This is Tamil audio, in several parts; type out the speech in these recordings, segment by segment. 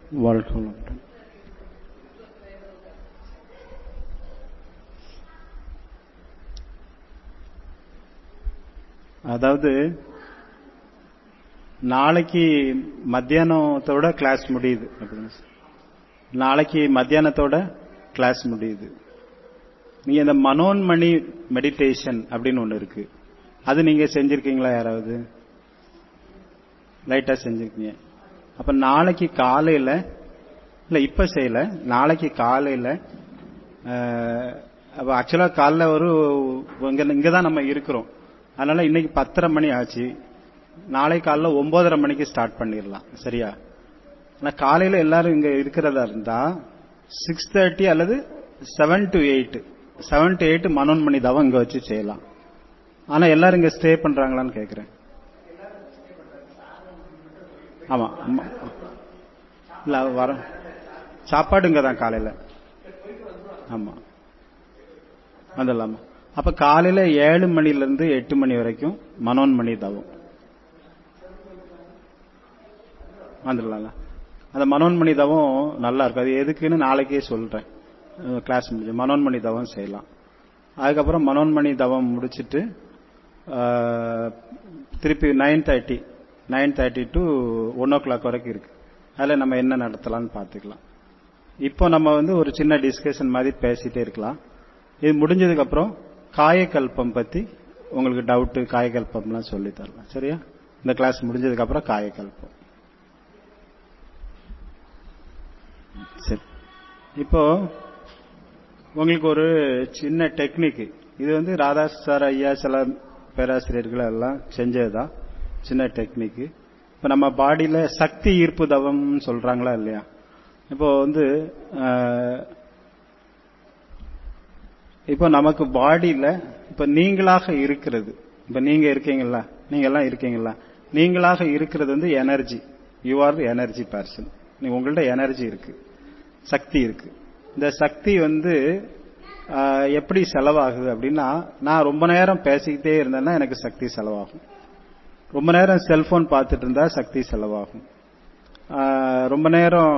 வாழ்க்கை வளமுடன். அதாவது நாளைக்கு மத்தியானத்தோட கிளாஸ் முடியுது அப்படின்னு சொ- நாளைக்கு மத்தியானத்தோட கிளாஸ் முடியுது நீங்க இந்த மனோன்மணி மெடிடேஷன் அப்படின்னு ஒண்ணு இருக்கு அது நீங்க செஞ்சிருக்கீங்களா யாராவது லைட்டா செஞ்சிருக்கீங்க அப்ப நாளைக்கு காலையில இல்ல இப்ப செய்யல நாளைக்கு காலையில அஹ், அப்ப ஆக்சுவலா காலைல ஒரு இங்க இங்கதான் நம்ம இருக்கிறோம் அதனால இன்னைக்கு பத்தரை மணி ஆச்சு நாளை காலைல ஒன்பதரை மணிக்கு ஸ்டார்ட் பண்ணிடலாம் சரியா ஆனா காலையில எல்லாரும் இங்க இருக்கிறதா இருந்தா சிக்ஸ் தேர்ட்டி அல்லது seven to eight seven to eight Manonmani தவம் இங்க வச்சு செய்யலாம் ஆனா எல்லாரும் இங்க ஸ்டே பண்றாங்களான்னு கேக்குறேன் ஆமா ஆமா. இல்ல வர சாப்பாடு இங்க தான் காலையில ஆமா வந்துடலாமா அப்ப காலையில ஏழு மணில இருந்து எட்டு மணி வரைக்கும் மனோன்மணி தவம் வந்துடலாம்ல அந்த மனோன்மணி தவம் நல்லா இருக்கும் அது எதுக்குன்னு நாளைக்கே சொல்றேன் கிளாஸ் முடிஞ்சு மனோன்மணி தவம் செய்யலாம் அதுக்கப்புறம் மனோன்மணி தவம் முடிச்சிட்டு அஹ், திருப்பி nine thirty nine thirty to one o'clock வரைக்கும் இருக்கு அதில் நம்ம என்ன நடத்தலாம்னு பார்த்துக்கலாம் இப்போ நம்ம வந்து ஒரு சின்ன டிஸ்கஷன் மாதிரி பேசிட்டே இருக்கலாம் இது முடிஞ்சதுக்கு அப்புறம் காயக்கல்பம் பத்தி உங்களுக்கு டவுட் காயக்கல்பம்லாம் சொல்லி தரலாம் சரியா இந்த கிளாஸ் முடிஞ்சதுக்கு அப்புறம் காயக்கல்பம் சரி இப்போ உங்களுக்கு ஒரு சின்ன டெக்னிக் இது வந்து ராதா சார் ஐயா சில பேராசிரியர்கள் எல்லாம் செஞ்சதுதான் சின்ன டெக்னிக் இப்ப நம்ம பாடியில சக்தி ஈர்ப்பு தவம்னு சொல்றாங்களா இல்லையா இப்போ வந்து அஹ், இப்போ நமக்கு பாடியில இப்ப நீங்களாக இருக்கிறது இப்ப நீங்க இருக்கீங்களா நீங்க எல்லாம் இருக்கீங்களா நீங்களாக இருக்கிறது வந்து energy you are energy person நீ உங்கள்ட்ட எனர்ஜி இருக்கு சக்தி இருக்கு இந்த சக்தி வந்து ஆஹ், எப்படி செலவாகுது அப்படின்னா நான் ரொம்ப நேரம் பேசிக்கிட்டே இருந்தேன்னா எனக்கு சக்தி செலவாகும் ரொம்ப நேரம் செல்போன் பார்த்துட்டு இருந்தா சக்தி செலவாகும் ஆஹ், ரொம்ப நேரம்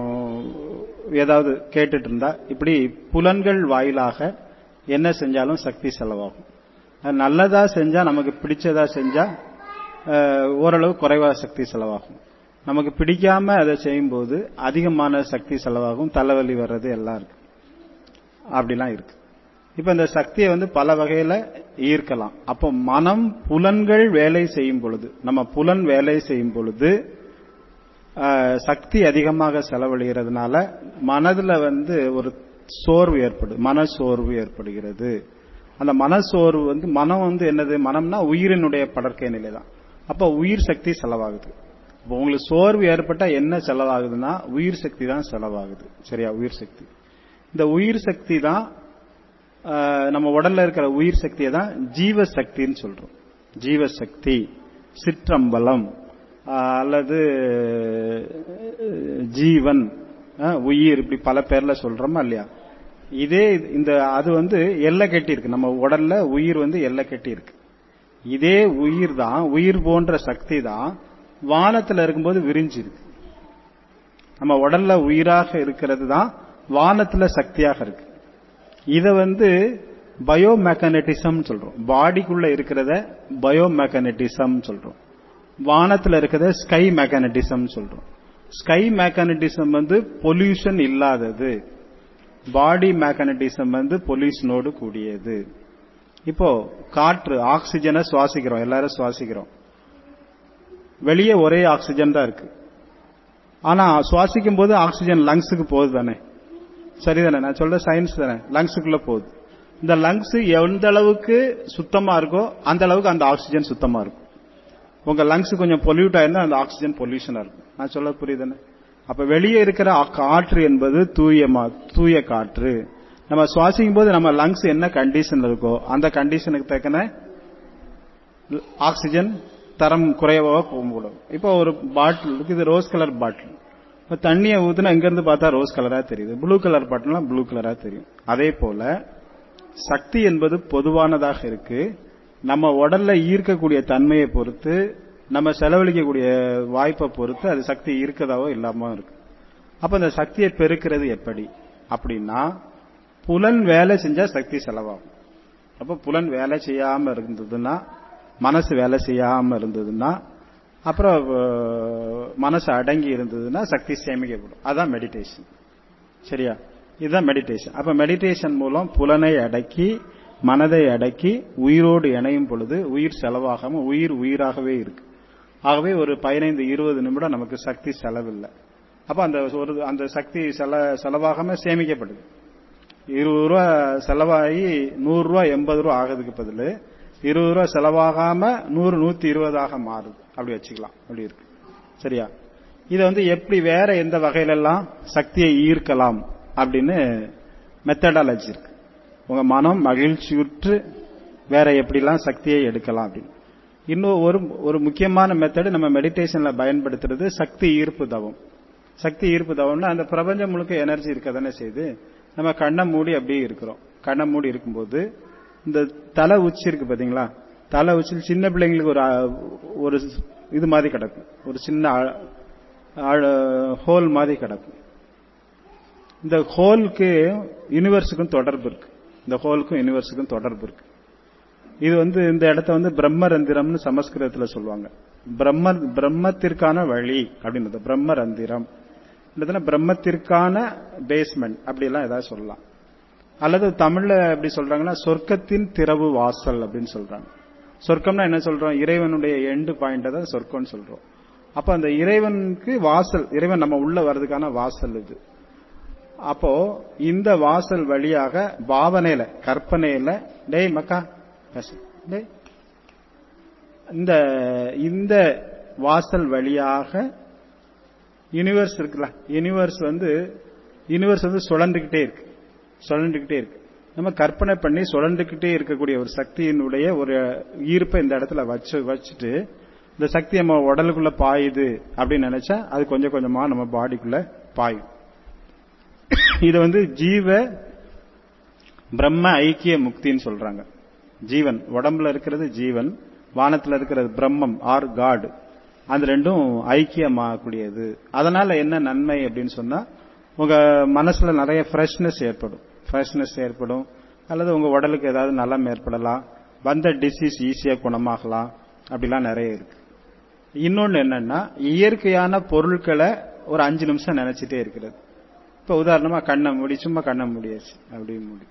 ஏதாவது கேட்டுட்டு இருந்தா இப்படி புலன்கள் வாயிலாக என்ன செஞ்சாலும் சக்தி செலவாகும் அது நல்லதா செஞ்சா நமக்கு பிடிச்சதா செஞ்சா ஆஹ், ஓரளவு குறைவா சக்தி செலவாகும் நமக்கு பிடிக்காம அதை செய்யும்போது அதிகமான சக்தி செலவாகும் தலைவலி வர்றது எல்லாம் இருக்கு அப்படிலாம் இருக்கு இப்ப இந்த சக்தியை வந்து பல வகையில ஈர்க்கலாம் அப்போ மனம் புலன்கள் வேலை செய்யும் பொழுது நம்ம புலன் வேலை செய்யும் பொழுது ஆஹ், சக்தி அதிகமாக செலவழிகிறதுனால மனதுல வந்து ஒரு சோர்வு ஏற்படுது மன சோர்வு ஏற்படுகிறது அந்த மனசோர்வு வந்து மனம் வந்து என்னது மனம்னா உயிரினுடைய படற்கை நிலை தான் அப்ப உயிர் சக்தி செலவாகுது இப்போ உங்களுக்கு சோர்வு ஏற்பட்டா என்ன செலவாகுதுன்னா உயிர் சக்தி தான் செலவாகுது சரியா உயிர் சக்தி இந்த உயிர் சக்தி தான் ஆஹ், நம்ம உடல்ல இருக்கிற உயிர் சக்தியை தான் ஜீவ சக்தின்னு சொல்றோம் ஜீவசக்தி சிற்றம்பலம் ஆஹ், அல்லது அஹ், ஜீவன் ஆஹ், உயிர் இப்படி பல பேர்ல சொல்றோமா இல்லையா இதே இந்த அது வந்து எல்லை கட்டி இருக்கு நம்ம உடல்ல உயிர் வந்து எல்லை கட்டி இருக்கு இதே உயிர் தான் உயிர் போன்ற சக்தி தான் வானத்துல இருக்கும்போது விரிஞ்சிருக்கு நம்ம உடல்ல உயிராக இருக்கிறது தான் வானத்துல சக்தியாக இருக்கு இத வந்து பயோ மெக்கானிட்டிசம் சொல்றோம் பாடிக்குள்ள இருக்கிறத பயோ மெக்கானிட்டிசம் சொல்றோம் வானத்துல இருக்கிறத ஸ்கை மெக்கானிட்டிசம் சொல்றோம் ஸ்கை மெக்கானிட்டிசம் வந்து பொல்யூஷன் இல்லாதது பாடி மெக்கானிட்டிசம் வந்து பொல்யூஷனோடு கூடியது இப்போ காற்று ஆக்சிஜனை சுவாசிக்கிறோம் எல்லாரும் சுவாசிக்கிறோம் வெளியே ஒரே ஆக்சிஜன் தான் இருக்கு ஆனா சுவாசிக்கும் போது ஆக்சிஜன் லங்ஸுக்கு போகுது தானே சரிதானே நான் சொல்ற சயின்ஸ் தானே லங்ஸுக்குள்ள போகுது இந்த லங்ஸ் எந்த அளவுக்கு சுத்தமா இருக்கோ அந்த அளவுக்கு அந்த ஆக்சிஜன் சுத்தமா இருக்கும் உங்க லங்ஸ் கொஞ்சம் பொல்யூட் ஆயிருந்தா அந்த ஆக்சிஜன் பொல்யூஷனா இருக்கும் நான் சொல்ல புரியுதானே அப்ப வெளியே இருக்கிற ஆ- காற்று என்பது தூய மா- தூய காற்று நம்ம சுவாசிக்கும் போது நம்ம லங்ஸ் என்ன கண்டிஷன்ல இருக்கோ அந்த கண்டிஷனுக்கு தக்கன ஆக்சிஜன் தரம் குறைவாக போகக்கூடாது இப்போ ஒரு பாட்டில் இருக்கு இது ரோஸ் கலர் பாட்டில் இப்போ தண்ணியை ஊத்துனா இங்க இருந்து பார்த்தா ரோஸ் கலரா தெரியுது ப்ளூ கலர் பாட்டில்னா ப்ளூ கலரா தெரியும் அதே போல சக்தி என்பது பொதுவானதாக இருக்கு நம்ம உடல்ல ஈர்க்கக்கூடிய தன்மையை பொறுத்து நம்ம செலவழிக்கக்கூடிய வாய்ப்பை பொறுத்து அது சக்தி இருக்கதாவோ இல்லாம இருக்கு அப்ப இந்த சக்தியை பெருக்கிறது எப்படி அப்படின்னா புலன் வேலை செஞ்சா சக்தி செலவாகும் அப்ப புலன் வேலை செய்யாம இருந்ததுன்னா மனசு வேலை செய்யாம இருந்ததுன்னா அப்புறம் அஹ், மனசு அடங்கி இருந்ததுன்னா சக்தி சேமிக்கப்படும் அதான் மெடிடேஷன் சரியா இதுதான் மெடிடேஷன் அப்ப மெடிடேஷன் மூலம் புலனை அடக்கி மனதை அடக்கி உயிரோடு இணையும் பொழுது உயிர் செலவாகாம உயிர் உயிராகவே இருக்கு ஆகவே ஒரு பதினைந்து இருபது நிமிடம் நமக்கு சக்தி செலவில்லை அப்ப அந்த ஒரு அந்த சக்தி செல செலவாகாம சேமிக்கப்படுது இருபது ரூபா செலவாகி நூறு ரூபா எண்பது ரூபா ஆகிறதுக்கு பதில் இருபது ரூபா செலவாகாம நூறு நூத்தி இருபதாக மாறுது அப்படி வச்சுக்கலாம் அப்படி இருக்கு சரியா இதை வந்து எப்படி வேற எந்த வகையிலெல்லாம் சக்தியை ஈர்க்கலாம் அப்படின்னு மெத்தடாலஜி இருக்கு உங்க மனம் மகிழ்ச்சியுற்று வேற எப்படிலாம் சக்தியை எடுக்கலாம் அப்படின்னு இன்னும் ஒரு ஒரு முக்கியமான மெத்தடு நம்ம மெடிடேஷன்ல பயன்படுத்துறது சக்தி ஈர்ப்பு தவம் சக்தி ஈர்ப்பு தவம்னா அந்த பிரபஞ்சம் முழுக்க எனர்ஜி இருக்க தானே செய்யுது நம்ம கண்ணை மூடி அப்படியே இருக்கிறோம் கண்ணை மூடி இருக்கும்போது இந்த தலை உச்சி இருக்கு பாத்தீங்களா தலை உச்சியில் சின்ன பிள்ளைங்களுக்கு ஒரு அ- ஒரு இது மாதிரி கிடக்கும் ஒரு சின்ன ஹோல் மாதிரி கிடக்கும் இந்த ஹோலுக்கு யூனிவர்ஸுக்கும் தொடர்பு இருக்கு இந்த ஹோலுக்கும் யூனிவர்ஸுக்கும் தொடர்பு இருக்கு இது வந்து இந்த இடத்த வந்து பிரம்மரந்திரம்னு சமஸ்கிருதத்துல சொல்லுவாங்க பிரம்ம பிரம்மத்திற்கான வழி அப்படின்றது பிரம்மரந்திரம் இல்லதுன்னா பிரம்மத்திற்கான பேஸ்மெண்ட் அப்படி எல்லாம் ஏதாவது சொல்லலாம் அல்லது தமிழ்ல எப்படி சொல்றாங்கன்னா சொர்க்கத்தின் திறவு வாசல் அப்படின்னு சொல்றாங்க சொர்க்கம்னா என்ன சொல்றோம் இறைவனுடைய எண்டு பாயிண்ட் தான் சொர்க்கம்னு சொல்றோம் அப்ப அந்த இறைவனுக்கு வாசல் இறைவன் நம்ம உள்ள வர்றதுக்கான வாசல் இது அப்போ இந்த வாசல் வழியாக பாவனையில கற்பனையில டேய் மக்கா பேசு டேய் இந்த இந்த வாசல் வழியாக யூனிவர்ஸ் இருக்குல்ல யூனிவர்ஸ் வந்து யூனிவர்ஸ் வந்து சுழண்டுகிட்டே இருக்கு சுழண்டுகிட்டே இருக்கு நம்ம கற்பனை பண்ணி சுழண்டுகிட்டே இருக்கக்கூடிய ஒரு சக்தியினுடைய ஒரு ஈர்ப்பை இந்த இடத்துல வச்சு வச்சுட்டு இந்த சக்தி நம்ம உடலுக்குள்ள பாயுது அப்படின்னு நினைச்சா அது கொஞ்சம் கொஞ்சமா நம்ம பாடிக்குள்ள பாயும் இது வந்து ஜீவ பிரம்ம ஐக்கிய முக்தின்னு சொல்றாங்க ஜீவன் உடம்புல இருக்கிறது ஜீவன் வானத்துல இருக்கிறது பிரம்மம் ஆர் காட் அந்த ரெண்டும் ஐக்கியமாகக்கூடியது அதனால என்ன நன்மை அப்படின்னு சொன்னா உங்க மனசுல நிறைய ஃப்ரெஷ்னஸ் ஏற்படும் ஃப்ரெஷ்னஸ் ஏற்படும் அல்லது உங்க உடலுக்கு ஏதாவது நலம் ஏற்படலாம் வந்த டிசீஸ் ஈஸியா குணமாகலாம் அப்படிலாம் நிறைய இருக்கு இன்னொன்னு என்னன்னா இயற்கையான பொருட்களை ஒரு அஞ்சு நிமிஷம் நினைச்சிட்டே இருக்கிறது இப்ப உதாரணமா கண்ணை மூடி சும்மா கண்ணை மூடியாச்சு அப்படி மூடி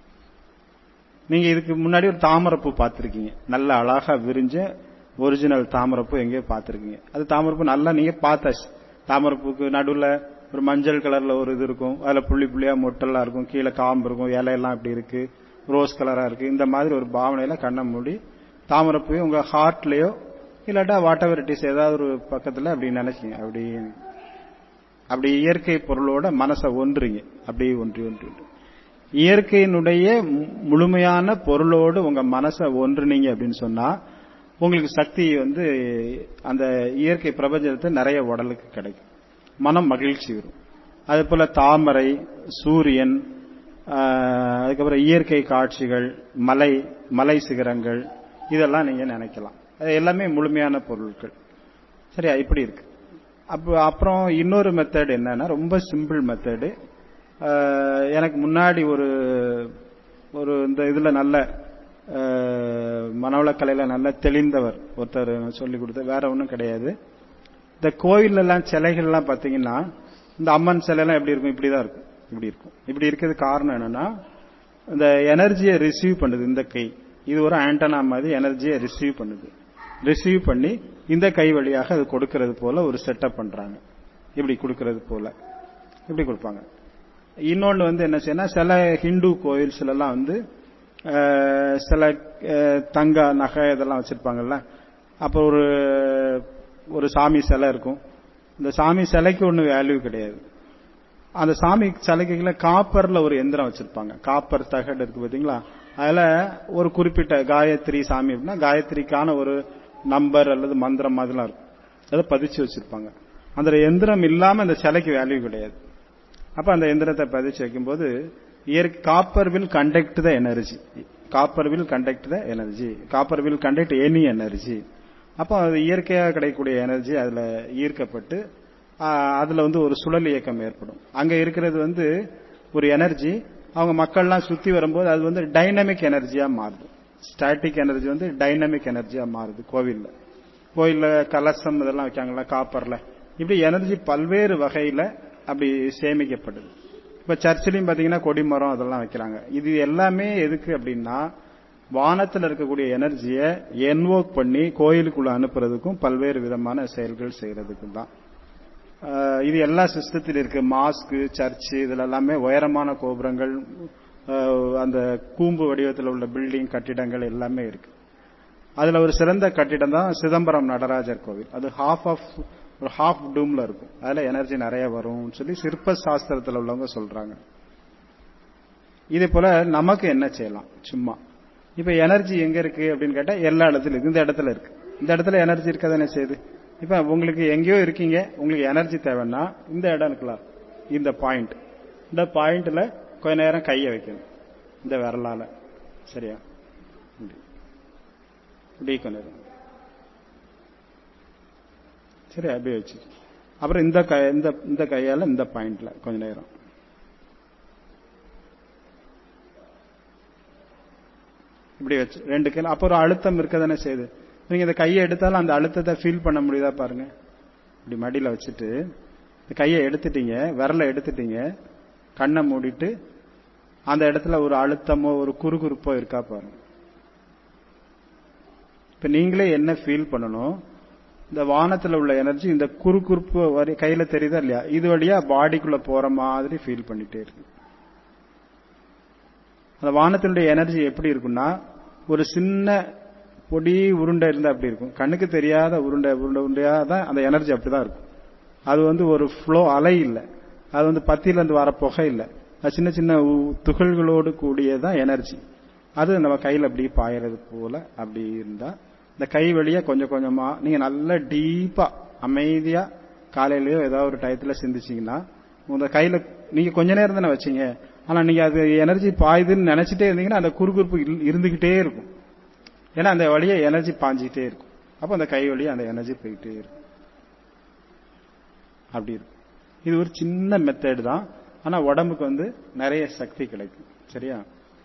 நீங்க இதுக்கு முன்னாடி ஒரு தாமரைப்பூ பார்த்திருக்கீங்க நல்ல அழகா விரிஞ்ச ஒரிஜினல் தாமரைப்பூ எங்கேயோ பார்த்திருக்கீங்க அது தாமரைப்பூ நல்லா நீங்க பார்த்தாச்சு தாமரைப்பூக்கு நடுவுல ஒரு மஞ்சள் கலர்ல ஒரு இது இருக்கும் அதுல புள்ளி புள்ளியா மொட்டெல்லாம் இருக்கும் கீழே காம்பு இருக்கும் இலையெல்லாம் இப்படி இருக்கு ரோஸ் கலரா இருக்கு இந்த மாதிரி ஒரு பாவனையில கண்ணை மூடி தாமரைப்பூ உங்க ஹார்ட்லயோ இல்லாட்டா வாட் எவர் இட் இஸ் ஏதாவது ஒரு பக்கத்துல அப்படி நினைச்சீங்க அப்படி அப்படி இயற்கை பொருளோட மனசை ஒன்றுங்க அப்படியே ஒன்றி ஒன்றி ஒன்றி. இயற்கையினுடைய மு- முழுமையான பொருளோடு உங்க மனசை ஒன்றுனீங்க அப்படின்னு சொன்னா உங்களுக்கு சக்தி வந்து அந்த இயற்கை பிரபஞ்சத்தை நிறைய உடலுக்கு கிடைக்கும் மனம் மகிழ்ச்சி வரும் அதே போல தாமரை சூரியன் ஆஹ், அதுக்கப்புறம் இயற்கை காட்சிகள் மலை மலை சிகரங்கள் இதெல்லாம் நீங்க நினைக்கலாம் அது எல்லாமே முழுமையான பொருட்கள் சரியா இப்படி இருக்கு அப்ப அப்புறம் இன்னொரு மெத்தட் என்னன்னா ரொம்ப சிம்பிள் மெத்தடு எனக்கு முன்னாடி ஒரு ஒரு இந்த இதுல நல்ல அஹ், மனவளக்கலையில நல்ல தெளிந்தவர் ஒருத்தர் சொல்லி கொடுத்த வேற ஒன்றும் கிடையாது இந்த கோயில்ல எல்லாம் சிலைகள் எல்லாம் பாத்தீங்கன்னா இந்த அம்மன் சிலை எல்லாம் எப்படி இருக்கும் இப்படிதான் இருக்கும் இப்படி இருக்கும் இப்படி இருக்கிறது காரணம் என்னன்னா இந்த எனர்ஜியை ரிசீவ் பண்ணுது இந்த கை இது ஒரு ஆண்டனா மாதிரி எனர்ஜியை ரிசீவ் பண்ணுது ரிசீவ் பண்ணி இந்த கை வழியாக அது கொடுக்கிறது போல ஒரு செட்டப் பண்றாங்க இப்படி கொடுக்கிறது போல இப்படி கொடுப்பாங்க இன்னொன்னு வந்து என்ன செய்யணும் சில ஹிந்து கோயில்ஸ்ல எல்லாம் வந்து அஹ், சில அஹ், தங்க நகை இதெல்லாம் வச்சிருப்பாங்கல்ல அப்போ ஒரு ஒரு சாமி சிலை இருக்கும் இந்த சாமி சிலைக்கு ஒன்றும் வேல்யூ கிடையாது அந்த சாமி சிலைக்கு கீழே காப்பர்ல ஒரு எந்திரம் வச்சிருப்பாங்க காப்பர் தகடு இருக்கு பாத்தீங்களா அதுல ஒரு குறிப்பிட்ட காயத்ரி சாமி அப்படின்னா காயத்ரிக்கான ஒரு நம்பர் அல்லது மந்திரம் மாதிரிலாம் இருக்கும் அதை பதிச்சு வச்சிருப்பாங்க அந்த எந்திரம் இல்லாம அந்த சிலைக்கு வேல்யூ கிடையாது அப்ப அந்த எந்திரத்தை பதிச்சு வைக்கும்போது இயற்கை copper will conduct the energy copper will conduct the energy copper will conduct any energy அப்போ அது இயற்கையாக கிடைக்கக்கூடிய எனர்ஜி அதுல ஈர்க்கப்பட்டு ஆஹ், அதுல வந்து ஒரு சுழல் இயக்கம் ஏற்படும் அங்க இருக்கிறது வந்து ஒரு எனர்ஜி அவங்க மக்கள்லாம் சுத்தி வரும்போது அது வந்து டைனமிக் எனர்ஜியா மாறுது ஸ்டாட்டிக் எனர்ஜி வந்து டைனமிக் எனர்ஜியா மாறுது கோவில்ல கோயில்ல கலசம் இதெல்லாம் வைக்காங்களா காப்பர்ல இப்படி எனர்ஜி பல்வேறு வகையில அப்படி சேமிக்கப்படுது இப்ப சர்ச்சிலையும் பாத்தீங்கன்னா கொடிமரம் அதெல்லாம் வைக்கிறாங்க இது எல்லாமே எதுக்கு அப்படின்னா வானத்துல இருக்கக்கூடிய எனர்ஜியை என்வோக் பண்ணி கோயிலுக்குள்ள அனுப்புறதுக்கும் பல்வேறு விதமான செயல்கள் செய்யறதுக்கும் தான் ஆஹ் இது எல்லா சிஸ்டத்தில் இருக்கு மாஸ்க் சர்ச்சு இதுல எல்லாமே உயரமான கோபுரங்கள் ஆஹ் அந்த கூம்பு வடிவத்தில் உள்ள பில்டிங் கட்டிடங்கள் எல்லாமே இருக்கு அதுல ஒரு சிறந்த கட்டிடம் தான் சிதம்பரம் நடராஜர் கோவில் அது ஹாஃப் ஆஃப் ஒரு ஹாஃப் டூம்ல இருக்கும் அதுல எனர்ஜி நிறைய வரும்னு சொல்லி சிற்ப சாஸ்திரத்துல உள்ளவங்க சொல்றாங்க இதே போல நமக்கு என்ன செய்யலாம் சும்மா இப்ப எனர்ஜி எங்க இருக்கு அப்படின்னு கேட்டா எல்லா இடத்துல இருக்கு இந்த இடத்துல இருக்கு இந்த இடத்துல எனர்ஜி இருக்கா என்ன செய்யுது இப்ப உங்களுக்கு எங்கேயோ இருக்கீங்க உங்களுக்கு எனர்ஜி தேவைன்னா இந்த இடம் இருக்கலாம் இந்த பாயிண்ட் இந்த பாயிண்ட்ல கொஞ்ச நேரம் கையை வைக்கணும் இந்த விரலால சரியா இப்படி. இப்படி கொஞ்ச நேரம் சரி அப்படியே வச்சு அப்புறம் இந்த கை இந்த இந்த கையால இந்த பாயிண்ட்ல கொஞ்ச நேரம் இப்படி வச்சு ரெண்டு கையில அப்போ ஒரு அழுத்தம் இருக்கதானே செய்யுது நீங்க இந்த கையை எடுத்தாலும் அந்த அழுத்தத்தை ஃபீல் பண்ண முடியுதா பாருங்க இப்படி மடியில வச்சுட்டு இந்த கையை எடுத்துட்டீங்க விரலை எடுத்துட்டீங்க கண்ணை மூடிட்டு அந்த இடத்துல ஒரு அழுத்தமோ ஒரு குறுகுறுப்போ இருக்கா பாருங்க இப்ப நீங்களே என்ன ஃபீல் பண்ணணும் இந்த வானத்துல உள்ள எனர்ஜி இந்த குறுகுறுப்பு வரை கையில தெரியுதா இல்லையா இது வழியா பாடிக்குள்ள போற மாதிரி ஃபீல் பண்ணிட்டே இருக்கு அந்த வானத்தினுடைய எனர்ஜி எப்படி இருக்கும்னா ஒரு சின்ன பொடி உருண்டை இருந்தா அப்படி இருக்கும் கண்ணுக்கு தெரியாத உருண்டை உருண்டை உருண்டையா தான் அந்த எனர்ஜி அப்படிதான் இருக்கும் அது வந்து ஒரு ஃப்ளோ அலை இல்லை அது வந்து பத்தியில இருந்து வர புகை இல்லை அது சின்ன சின்ன உ- துகள்களோடு கூடியதான் எனர்ஜி அது நம்ம கையில அப்படி பாயறது போல அப்படி இருந்தா இந்த கை வழியா கொஞ்சம் கொஞ்சமா நீங்க நல்ல டீப்பா அமைதியா காலையிலயோ ஏதாவது ஒரு டயத்துல சிந்திச்சீங்கன்னா உங்க கையில நீங்க கொஞ்ச நேரம் தானே வச்சீங்க ஆனா நீங்க அது எனர்ஜி பாயுதுன்னு நினைச்சிட்டே இருந்தீங்கன்னா அந்த குறுகுறுப்பு இரு- இருந்துகிட்டே இருக்கும் ஏன்னா அந்த வழியா எனர்ஜி பாஞ்சிக்கிட்டே இருக்கும் அப்போ அந்த கை வழியா அந்த எனர்ஜி போயிட்டே இருக்கும் அப்படி இருக்கும் இது ஒரு சின்ன மெத்தட் தான் ஆனா உடம்புக்கு வந்து நிறைய சக்தி கிடைக்கும் சரியா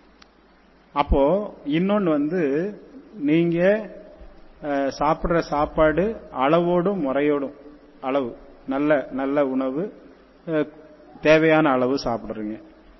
அப்போ இன்னொன்னு வந்து நீங்க அஹ், சாப்பிடுற சாப்பாடு அளவோடும் முறையோடும் அளவு நல்ல நல்ல உணவு அஹ், தேவையான அளவு சாப்பிடுறீங்க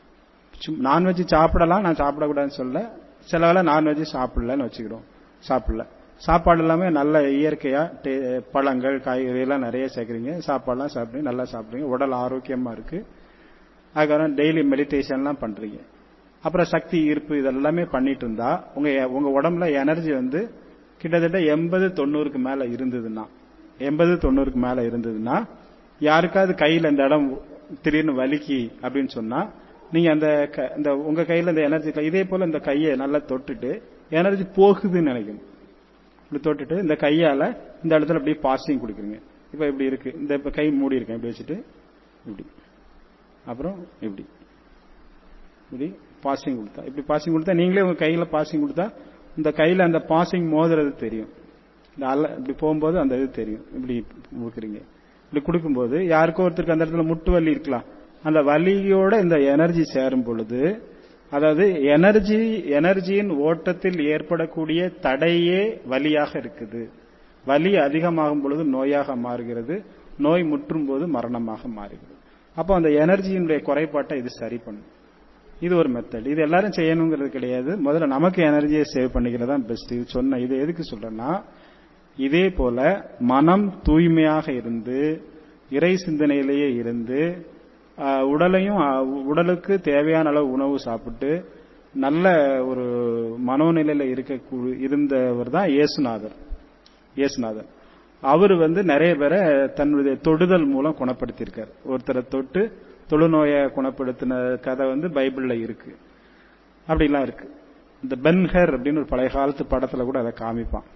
நான்வெஜ் சாப்பிடலாம் நான் சாப்பிடக்கூடாதுன்னு சொல்ல சில வேளை நான்வெஜ் சாப்பிடலன்னு வச்சுக்கிறோம் சாப்பிடல சாப்பாடு எல்லாமே நல்ல இயற்கையா டே- பழங்கள் காய்கறி எல்லாம் நிறைய சேர்க்குறீங்க சாப்பாடுலாம் சாப்பிடுறீங்க நல்லா சாப்பிடுறீங்க உடல் ஆரோக்கியமா இருக்கு அதுக்கப்புறம் டெய்லி மெடிடேஷன்லாம் பண்றீங்க அப்புறம் சக்தி ஈர்ப்பு இதெல்லாமே பண்ணிட்டு இருந்தா உங்க உங்க உடம்புல எனர்ஜி வந்து கிட்டத்தட்ட எண்பது தொண்ணூறுக்கு மேல இருந்ததுன்னா எண்பது தொண்ணூறுக்கு மேல இருந்ததுன்னா யாருக்காவது கையில இந்த இடம் திடீர்னு வலிக்கி அப்படின்னு சொன்னா நீங்க அந்த க- இந்த உங்க கையில இந்த எனர்ஜி இதே போல இந்த கையை நல்லா தொட்டுட்டு எனர்ஜி போகுதுன்னு நினைக்கணும் இப்படி தொட்டுட்டு இந்த கையால இந்த இடத்துல அப்படியே பாசிங் கொடுக்குறீங்க இப்ப இப்படி இருக்கு இந்த இப்ப கை மூடி இருக்கேன் இப்படி வச்சுட்டு இப்படி அப்புறம் இப்படி இப்படி பாசிங் கொடுத்தா இப்படி பாசிங் கொடுத்தா நீங்களே உங்க கையில பாசிங் கொடுத்தா இந்த கையில அந்த பாசிங் மோதுறது தெரியும் இந்த அல இப்படி போகும்போது அந்த இது தெரியும் இப்படி கொடுக்குறீங்க இப்படி கொடுக்கும்போது யாருக்கோ ஒருத்தருக்கு அந்த இடத்துல முட்டு வலி இருக்கலாம் அந்த வலியோட இந்த எனர்ஜி சேரும் பொழுது அதாவது எனர்ஜி எனர்ஜியின் ஓட்டத்தில் ஏற்படக்கூடிய தடையே வலியாக இருக்குது வலி அதிகமாகும் பொழுது நோயாக மாறுகிறது நோய் முற்றும் போது மரணமாக மாறுகிறது அப்போ அந்த எனர்ஜியினுடைய குறைபாட்டை இது சரி பண்ணும் இது ஒரு மெத்தட் இது எல்லாரும் செய்யணுங்கிறது கிடையாது முதல்ல நமக்கு எனர்ஜியை சேவ் பண்ணிக்கிறது தான் பெஸ்ட் இது சொன்ன இது எதுக்கு சொல்றேன்னா இதே போல மனம் தூய்மையாக இருந்து இறை சிந்தனையிலேயே இருந்து ஆஹ், உடலையும் ஆஹ், உடலுக்கு தேவையான அளவு உணவு சாப்பிட்டு நல்ல ஒரு மனோநிலையில இருக்க இருந்தவர் தான் இயேசுநாதர் இயேசுநாதர் அவர் வந்து நிறைய பேரை தன்னுடைய தொடுதல் மூலம் குணப்படுத்தியிருக்கார் ஒருத்தரை தொட்டு தொழுநோயை குணப்படுத்தின கதை வந்து பைபிள்ல இருக்கு அப்படிலாம் இருக்கு இந்த பென்ஹர் அப்படின்னு ஒரு பழைய காலத்து படத்துல கூட அதை காமிப்பான்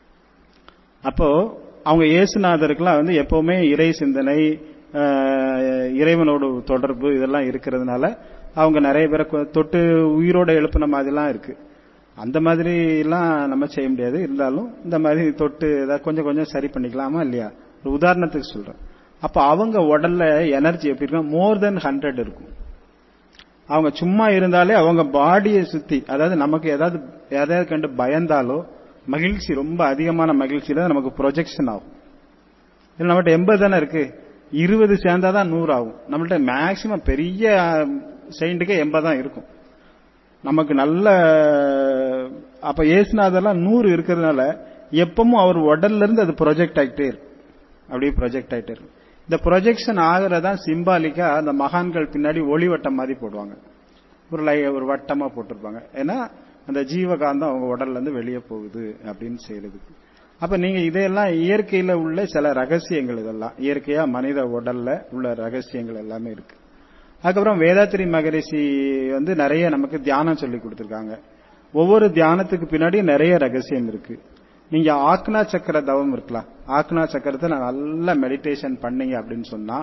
அப்போ அவங்க இயேசுநாதருக்குலாம் வந்து எப்பவுமே இறை சிந்தனை ஆஹ், இறைவனோட தொடர்பு இதெல்லாம் இருக்கிறதுனால அவங்க நிறைய பேரை கொ- தொட்டு உயிரோட எழுப்பின மாதிரிலாம் இருக்கு அந்த மாதிரி எல்லாம் நம்ம செய்ய முடியாது இருந்தாலும் இந்த மாதிரி தொட்டு ஏதாவது கொஞ்சம் கொஞ்சம் சரி பண்ணிக்கலாமா இல்லையா ஒரு உதாரணத்துக்கு சொல்றேன் அப்ப அவங்க உடல்ல எனர்ஜி எப்படி இருக்கும் மோர் தென் ஹண்ட்ரட் இருக்கும் அவங்க சும்மா இருந்தாலே அவங்க பாடியை சுத்தி அதாவது நமக்கு ஏதாவது எதாவது கண்டு பயந்தாலோ மகிழ்ச்சி ரொம்ப அதிகமான மகிழ்ச்சியில நமக்கு ப்ரொஜெக்ஷன் ஆகும் இல்ல நம்மகிட்ட எண்பது தானே இருக்கு இருபது சேர்ந்தாதான் நூறு ஆகும் நம்மள்ட்ட மேக்சிமம் பெரிய செயின்ட்டுக்கே எண்பது தான் இருக்கும் நமக்கு நல்ல அப்ப ஏசுநாதெல்லாம் நூறு இருக்கிறதுனால எப்பவும் அவர் உடல்ல இருந்து அது ப்ரொஜெக்ட் ஆகிட்டே இருக்கும் அப்படியே ப்ரொஜெக்ட் ஆகிட்டே இருக்கும் இந்த ப்ரொஜெக்ஷன் ஆகிறதா சிம்பாலிக்கா அந்த மகான்கள் பின்னாடி ஒளிவட்டம் மாதிரி போடுவாங்க ஒரு லை ஒரு வட்டமா போட்டிருப்பாங்க ஏன்னா அந்த ஜீவகாந்தம் அவங்க உடல்ல இருந்து வெளியே போகுது அப்படின்னு செய்யறதுக்கு அப்ப நீங்க இதையெல்லாம் இயற்கையில உள்ள சில ரகசியங்கள் இதெல்லாம் இயற்கையா மனித உடல்ல உள்ள ரகசியங்கள் எல்லாமே இருக்கு அதுக்கப்புறம் வேதாத்திரி மகரிஷி வந்து நிறைய நமக்கு தியானம் சொல்லி கொடுத்துருக்காங்க ஒவ்வொரு தியானத்துக்கு பின்னாடி நிறைய ரகசியம் இருக்கு நீங்க ஆக்னா சக்கர தவம் இருக்கலாம் ஆக்னா சக்கரத்தை நான் நல்லா மெடிடேஷன் பண்ணீங்க அப்படின்னு சொன்னா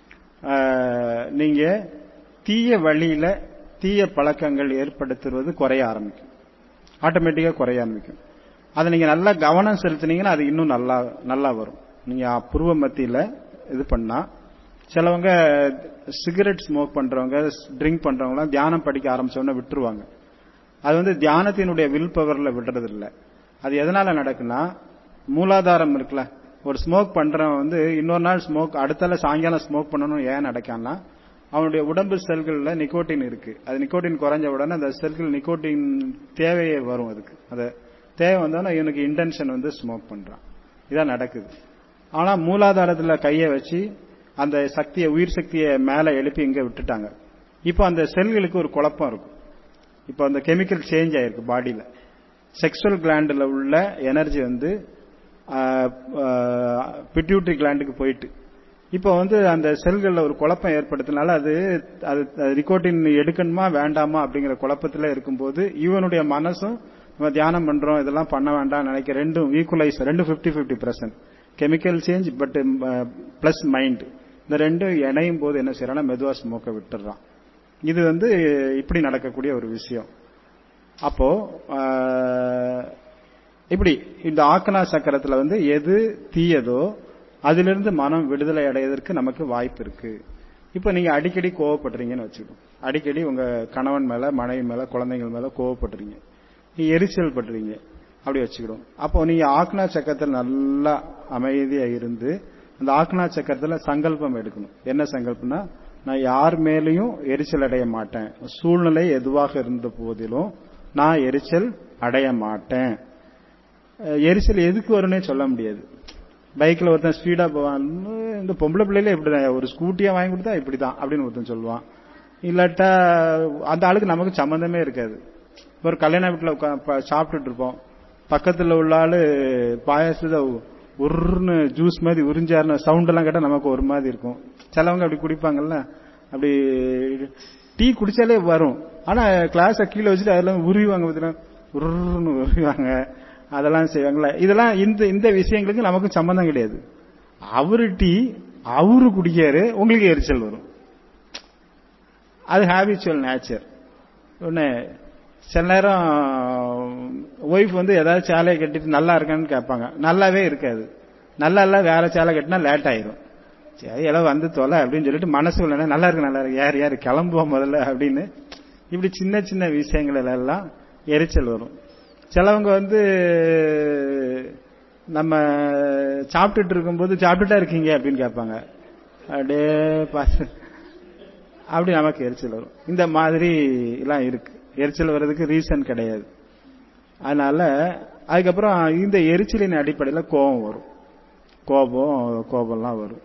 நீங்க தீய வழியில தீய பழக்கங்கள் ஏற்படுத்துவது குறைய ஆரம்பிக்கும் ஆட்டோமேட்டிக்கா குறைய ஆரம்பிக்கும் அதை நீங்க நல்லா கவனம் செலுத்தினீங்கன்னா அது இன்னும் நல்லா நல்லா வரும் நீங்க புருவ மத்தியில இது பண்ணா சிலவங்க சிகரெட் ஸ்மோக் பண்றவங்க ட்ரிங்க் பண்றவங்க தியானம் படிக்க ஆரம்பிச்சோன்னா விட்டுருவாங்க அது வந்து தியானத்தினுடைய வில் பவர்ல விடுறது இல்லை அது எதனால நடக்குன்னா மூலாதாரம் இருக்குல்ல ஒரு ஸ்மோக் பண்றவன் வந்து இன்னொரு நாள் ஸ்மோக் அடுத்தால சாயங்காலம் ஸ்மோக் பண்ணணும் ஏன் நடக்கான்னா அவனுடைய உடம்பு செல்கள்ல நிக்கோட்டின் இருக்கு அது நிக்கோட்டின் குறைஞ்ச உடனே அந்த செல்கள் நிக்கோட்டின் தேவையே வரும் அதுக்கு அது தேவை வந்தோன்னா இவனுக்கு இன்டென்ஷன் வந்து ஸ்மோக் பண்றான் இதான் நடக்குது ஆனா மூலாதாரத்துல கையை வச்சு அந்த சக்தியை உயிர் சக்தியை மேல எழுப்பி இங்க விட்டுட்டாங்க இப்போ அந்த செல்களுக்கு ஒரு குழப்பம் இருக்கும் இப்போ அந்த கெமிக்கல் சேஞ்ச் ஆயிருக்கு பாடியில செக்ஷுவல் கிளாண்டில் உள்ள எனர்ஜி வந்து பிட்யூட்ரி கிளாண்டுக்கு போயிட்டு இப்போ வந்து அந்த செல்களில் ஒரு குழப்பம் ஏற்படுத்தினால அது அது ரிகோட்டின் எடுக்கணுமா வேண்டாமா அப்படிங்கிற குழப்பத்தில் இருக்கும்போது இவனுடைய மனசும் நம்ம தியானம் பண்றோம் இதெல்லாம் பண்ண வேண்டாம் நினைக்க ரெண்டும் ஈக்குவலைஸ் ரெண்டு fifty fifty percent chemical change but plus mind இந்த ரெண்டும் இணையும் போது என்ன செய்யறான்னா மெதுவா ஸ்மோக்கை விட்டுறான் இது வந்து இப்படி நடக்கக்கூடிய ஒரு விஷயம் அப்போ இப்படி இந்த ஆக்கனா சக்கரத்துல வந்து எது தீயதோ அதிலிருந்து மனம் விடுதலை அடைவதற்கு நமக்கு வாய்ப்பு இருக்கு இப்ப நீங்க அடிக்கடி கோவப்படுறீங்கன்னு வச்சுக்கோங்க அடிக்கடி உங்க கணவன் மேல மனைவி மேல குழந்தைகள் மேல கோவப்படுறீங்க நீங்க எரிச்சல் படுறீங்க அப்படி வச்சுக்கிடும் அப்போ நீங்க ஆக்னா சக்கரத்தில் நல்லா அமைதியா இருந்து அந்த ஆக்னா சக்கரத்துல சங்கல்பம் எடுக்கணும் என்ன சங்கல்பம்னா நான் யார் மேலையும் எரிச்சல் அடைய மாட்டேன் சூழ்நிலை எதுவாக இருந்த போதிலும் நான் எரிச்சல் அடைய மாட்டேன் எரிச்சல் எதுக்கு வரும்னே சொல்ல முடியாது பைக்ல ஒருத்தன் ஸ்பீடா போவான் இந்த பொம்பளை பிள்ளைல இப்படிதான் ஒரு ஸ்கூட்டியா வாங்கி கொடுத்தா இப்படிதான் அப்படின்னு ஒருத்தன் சொல்லுவான் இல்லாட்டா அந்த ஆளுக்கு நமக்கு சம்மந்தமே இருக்காது ஒரு கல்யாண வீட்டுல சாப்பிட்டுட்டு இருப்போம் பக்கத்துல உள்ள ஆளு பாயாசத்தை உருன்னு ஜூஸ் மாதிரி உறிஞ்சாருன்னு சவுண்ட் எல்லாம் கேட்டா நமக்கு ஒரு மாதிரி இருக்கும் சிலவங்க அப்படி குடிப்பாங்கல்ல அப்படி டீ குடிச்சாலே வரும் ஆனா கிளாஸ கீழே வச்சுட்டு அதெல்லாம் உருவிவாங்க பார்த்தீங்கன்னா உருன்னு உருவிவாங்க அதெல்லாம் செய்வாங்களா இதெல்லாம் இந்த இந்த விஷயங்களுக்கு நமக்கு சம்பந்தம் கிடையாது அவரு டீ அவரு குடிக்காரு உங்களுக்கு எரிச்சல் வரும் அது ஹேபிச்சுவல் நேச்சர் ஒன்னு சில நேரம் ஒய்ஃப் வந்து ஏதாவது சேலையை கட்டிட்டு நல்லா இருக்கான்னு கேட்பாங்க நல்லாவே இருக்காது நல்லா இல்ல வேற சேலை கட்டினா லேட் ஆயிரும் சரி எல்லாம் வந்து தொலை அப்படின்னு சொல்லிட்டு மனசுக்குள்ள நல்லா இருக்கு நல்லா இருக்கு யார் யார் கிளம்புவோம் முதல்ல அப்படின்னு இப்படி சின்ன சின்ன விஷயங்கள் எல்லாம் எரிச்சல் வரும் சிலவங்க வந்து நம்ம சாப்பிட்டுட்டு இருக்கும்போது சாப்பிட்டுட்டா இருக்கீங்க அப்படின்னு கேட்பாங்க அப்படியே பாச அப்படி நமக்கு எரிச்சல் வரும் இந்த மாதிரி எல்லாம் இருக்கு எரிச்சல் வர்றதுக்கு ரீசன் கிடையாது அதனால அதுக்கப்புறம் இந்த எரிச்சலின் அடிப்படையில் கோபம் வரும் கோபம் கோபம்லாம் வரும்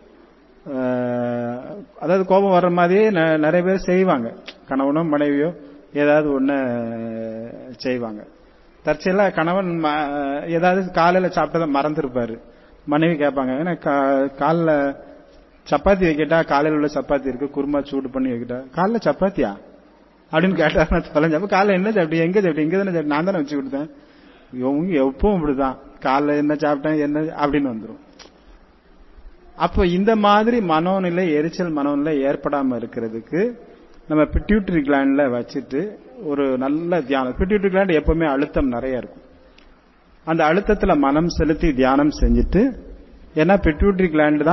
அதாவது கோபம் வர்ற மாதிரியே நிறைய பேர் செய்வாங்க கணவனோ மனைவியோ ஏதாவது ஒன்று செய்வாங்க தற்செயலா கணவன் ஏதாவது காலையில சாப்பிட்டதை மறந்துருப்பாரு மனைவி கேட்பாங்க ஏன்னா காலில் சப்பாத்தி வைக்கிட்டா காலையில் உள்ள சப்பாத்தி இருக்கு குருமா சூடு பண்ணி வைக்கிட்டா காலைல சப்பாத்தியா அப்படின்னு கேட்டா தொலைஞ்சப்ப காலைல என்ன சாப்பிட்டு எங்க சாப்பிட்டு எங்க தானே சாப்பிட்டு நான் தானே வச்சு கொடுத்தேன் இவங்க எப்பவும் இப்படிதான் காலைல என்ன சாப்பிட்டேன் என்ன அப்படின்னு வந்துடும் அப்ப இந்த மாதிரி மனோநிலை எரிச்சல் மனோநிலை ஏற்படாம இருக்கிறதுக்கு நம்ம பிட்யூட்டரி கிளாண்ட்ல வச்சுட்டு ஒரு நல்ல தியானம் பிட்யூட்டரி கிளாண்ட் எப்பவுமே அழுத்தம் நிறைய இருக்கும் அந்த அழுத்தத்துல மனம் செலுத்தி தியானம் செஞ்சுட்டு ஏன்னா பிட்யூட்டரி கிளாண்ட் தான்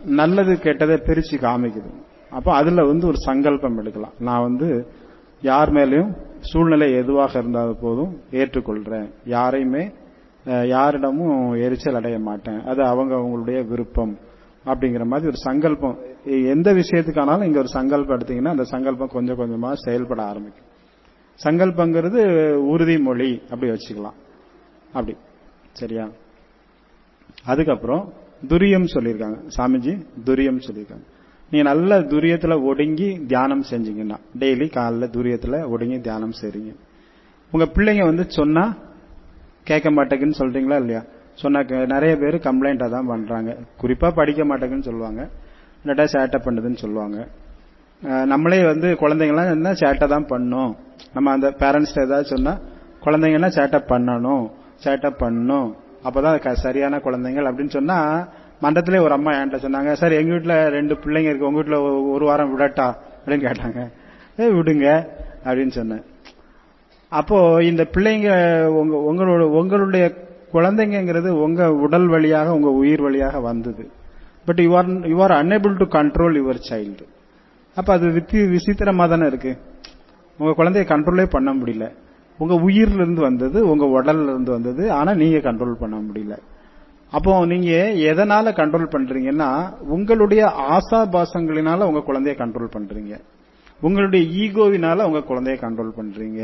நல்லது கெட்டதை பிரிச்சு காமிக்குது அப்போ அதுல வந்து ஒரு சங்கல்பம் எடுக்கலாம் நான் வந்து யார் மேலேயும் சூழ்நிலை எதுவாக இருந்தாலும் போதும் ஏற்றுக்கொள்றேன் யாரையுமே அஹ், யாரிடமும் எரிச்சல் அடைய மாட்டேன் அது அவங்க அவங்களுடைய விருப்பம் அப்படிங்கிற மாதிரி ஒரு சங்கல்பம் எ- எந்த விஷயத்துக்கானாலும் இங்க ஒரு சங்கல்பம் எடுத்தீங்கன்னா அந்த சங்கல்பம் கொஞ்சம் கொஞ்சமா செயல்பட ஆரம்பிக்கும் சங்கல்பங்கிறது உறுதிமொழி அப்படி வச்சுக்கலாம் அப்படி சரியா அதுக்கப்புறம் துரியம் சொல்லியிருக்காங்க சாமிஜி துரியம் சொல்லியிருக்காங்க நீங்க நல்ல துரியத்துல ஒடுங்கி தியானம் செஞ்சீங்கன்னா டெய்லி காலைல துரியத்துல ஒடுங்கி தியானம் செய்றீங்க உங்க பிள்ளைங்க வந்து சொன்னா கேட்க மாட்டேங்குன்னு சொல்றீங்களா இல்லையா சொன்னா கே- நிறைய பேர் கம்ப்ளைண்டா தான் பண்றாங்க குறிப்பா படிக்க மாட்டேங்குன்னு சொல்லுவாங்க இல்லாட்டா சேட்டை பண்ணுதுன்னு சொல்லுவாங்க அஹ் நம்மளே வந்து குழந்தைங்கலாம் என்ன சேட்டை தான் பண்ணும் நம்ம அந்த பேரண்ட்ஸ் ஏதாவது சொன்னா குழந்தைங்கன்னா சேட்டை பண்ணணும் சேட்டை பண்ணும் அப்பதான் க- சரியான குழந்தைகள் அப்படின்னு சொன்னா மண்டத்திலே ஒரு அம்மா என்கிட்ட சொன்னாங்க சார் எங்க வீட்டுல ரெண்டு பிள்ளைங்க இருக்கு உங்க வீட்டுல ஒரு- ஒரு வாரம் விடட்டா அப்படின்னு கேட்டாங்க ஏ விடுங்க அப்படின்னு சொன்னேன் அப்போ இந்த பிள்ளைங்க உங்க உங்களோட உங்களுடைய குழந்தைங்கிறது உங்க உடல் வழியாக உங்க உயிர் வழியாக வந்தது but you are you are unable to control your child அப்ப அது வித்தி விசித்திரமா தானே இருக்கு உங்க குழந்தைய கண்ட்ரோலே பண்ண முடியல உங்க உயிர்ல இருந்து வந்தது உங்க உடல்ல இருந்து வந்தது ஆனா நீங்க கண்ட்ரோல் பண்ண முடியல அப்போ நீங்க எதனால கண்ட்ரோல் பண்றீங்கன்னா உங்களுடைய ஆசாபாசங்களினால உங்க குழந்தைய கண்ட்ரோல் பண்றீங்க உங்களுடைய ஈகோவினால உங்க குழந்தைய கண்ட்ரோல் பண்றீங்க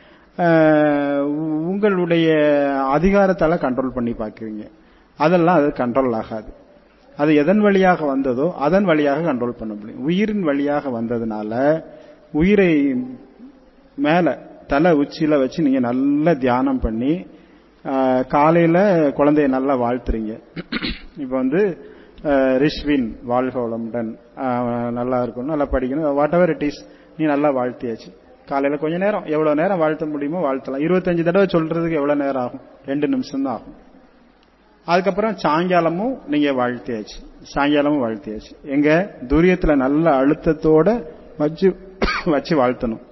அஹ் உங்களுடைய அதிகாரத்தால கண்ட்ரோல் பண்ணி பார்க்கறீங்க அதெல்லாம் அது கண்ட்ரோல் ஆகாது அது எதன் வழியாக வந்ததோ அதன் வழியாக கண்ட்ரோல் பண்ண முடியும் உயிரின் வழியாக வந்ததுனால உயிரை மேல தலை உச்சியில வச்சு நீங்க நல்லா தியானம் பண்ணி ஆஹ், காலையில குழந்தைய நல்லா வாழ்த்துறீங்க இப்ப வந்து ஆஹ், ரிஷ்வின் வாழ்க வளமுடன் ஆஹ், நல்லா இருக்கணும் நல்லா படிக்கணும் வாட் எவர் இட் இஸ் நீ நல்லா வாழ்த்தியாச்சு காலையில கொஞ்ச நேரம் எவ்வளவு நேரம் வாழ்த்த முடியுமோ வாழ்த்தலாம் இருபத்தஞ்சு தடவை சொல்றதுக்கு எவ்வளவு நேரம் ஆகும் ரெண்டு நிமிஷம் தான் ஆகும் அதுக்கப்புறம் சாயங்காலமும் நீங்க வாழ்த்தியாச்சு சாயங்காலமும் வாழ்த்தியாச்சு எங்க துரியத்துல நல்ல அழுத்தத்தோட வச்சு வச்சு வாழ்த்தணும்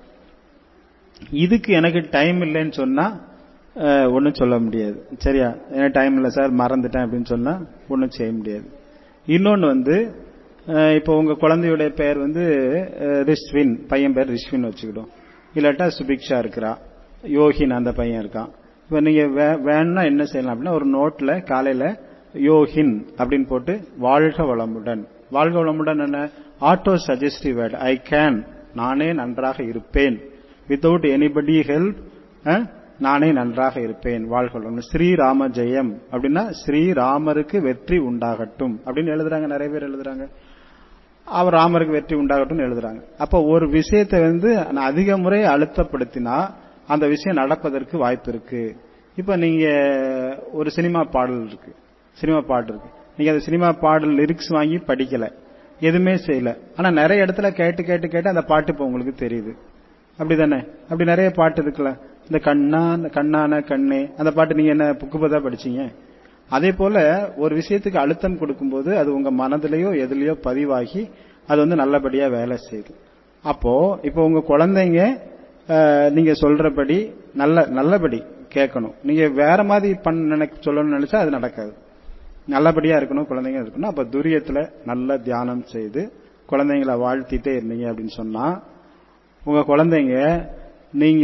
இதுக்கு எனக்கு டைம் இல்லைன்னு சொன்னா ஒன்றும் சொல்ல முடியாது சரியா எனக்கு டைம் இல்லை சார் மறந்துட்டேன் அப்படின்னு சொன்னா ஒன்றும் செய்ய முடியாது இன்னொன்று வந்து அஹ், இப்போ உங்க குழந்தையுடைய பெயர் வந்து அஹ், ரிஷ்வின் பையன் பேர் ரிஷ்வின் வச்சுக்கிடும் இல்லாட்டா சுபிக்ஷா இருக்கிறா யோகின் அந்த பையன் இருக்கான் இப்போ நீங்க வே- வேணும்னா என்ன செய்யலாம் அப்படின்னா ஒரு நோட்ல காலையில யோகின் அப்படின்னு போட்டு வாழ்க வளமுடன் வாழ்க வளமுடன் என்ன auto suggestive word I can நானே நன்றாக இருப்பேன் வித்தவுட் எனிபடி ஹெல்ப் நானே நன்றாக இருப்பேன் வாழ்க வளமுடன் ஸ்ரீராம ஜெயம் அப்படின்னா ஸ்ரீராமருக்கு வெற்றி உண்டாகட்டும் அப்படின்னு எழுதுறாங்க நிறைய பேர் எழுதுறாங்க அவர் ராமருக்கு வெற்றி உண்டாகட்டும் எழுதுறாங்க அப்போ ஒரு விஷயத்தை வந்து நான் அதிக முறை அழுத்தப்படுத்தினா அந்த விஷயம் நடப்பதற்கு வாய்ப்பு இருக்கு இப்ப நீங்க ஒரு சினிமா பாடல் இருக்கு சினிமா பாட்டு இருக்கு நீங்க அந்த சினிமா பாடல் லிரிக்ஸ் வாங்கி படிக்கல எதுவுமே செய்யல ஆனா நிறைய இடத்துல கேட்டு கேட்டு கேட்டு அந்த பாட்டு இப்ப உங்களுக்கு தெரியுது அப்படிதானே அப்படி நிறைய பாட்டு இருக்குல்ல இந்த கண்ணா இந்த கண்ணான கண்ணே அந்த பாட்டு நீங்க என்ன புக்கு பதா படிச்சீங்க அதே போல ஒரு விஷயத்துக்கு அழுத்தம் கொடுக்கும்போது அது உங்க மனதிலேயோ எதுலயோ பதிவாகி அது வந்து நல்லபடியா வேலை செய்யுது அப்போ இப்போ உங்க குழந்தைங்க அஹ், நீங்க சொல்றபடி நல்ல நல்லபடி கேட்கணும் நீங்க வேற மாதிரி பண்ண நினைக்க சொல்லணும்னு நினைச்சா அது நடக்காது நல்லபடியா இருக்கணும் குழந்தைங்க இருக்கணும் அப்ப துரியத்துல நல்ல தியானம் செய்து குழந்தைங்களை வாழ்த்திட்டே இருந்தீங்க அப்படின்னு சொன்னா உங்க குழந்தைங்க நீங்க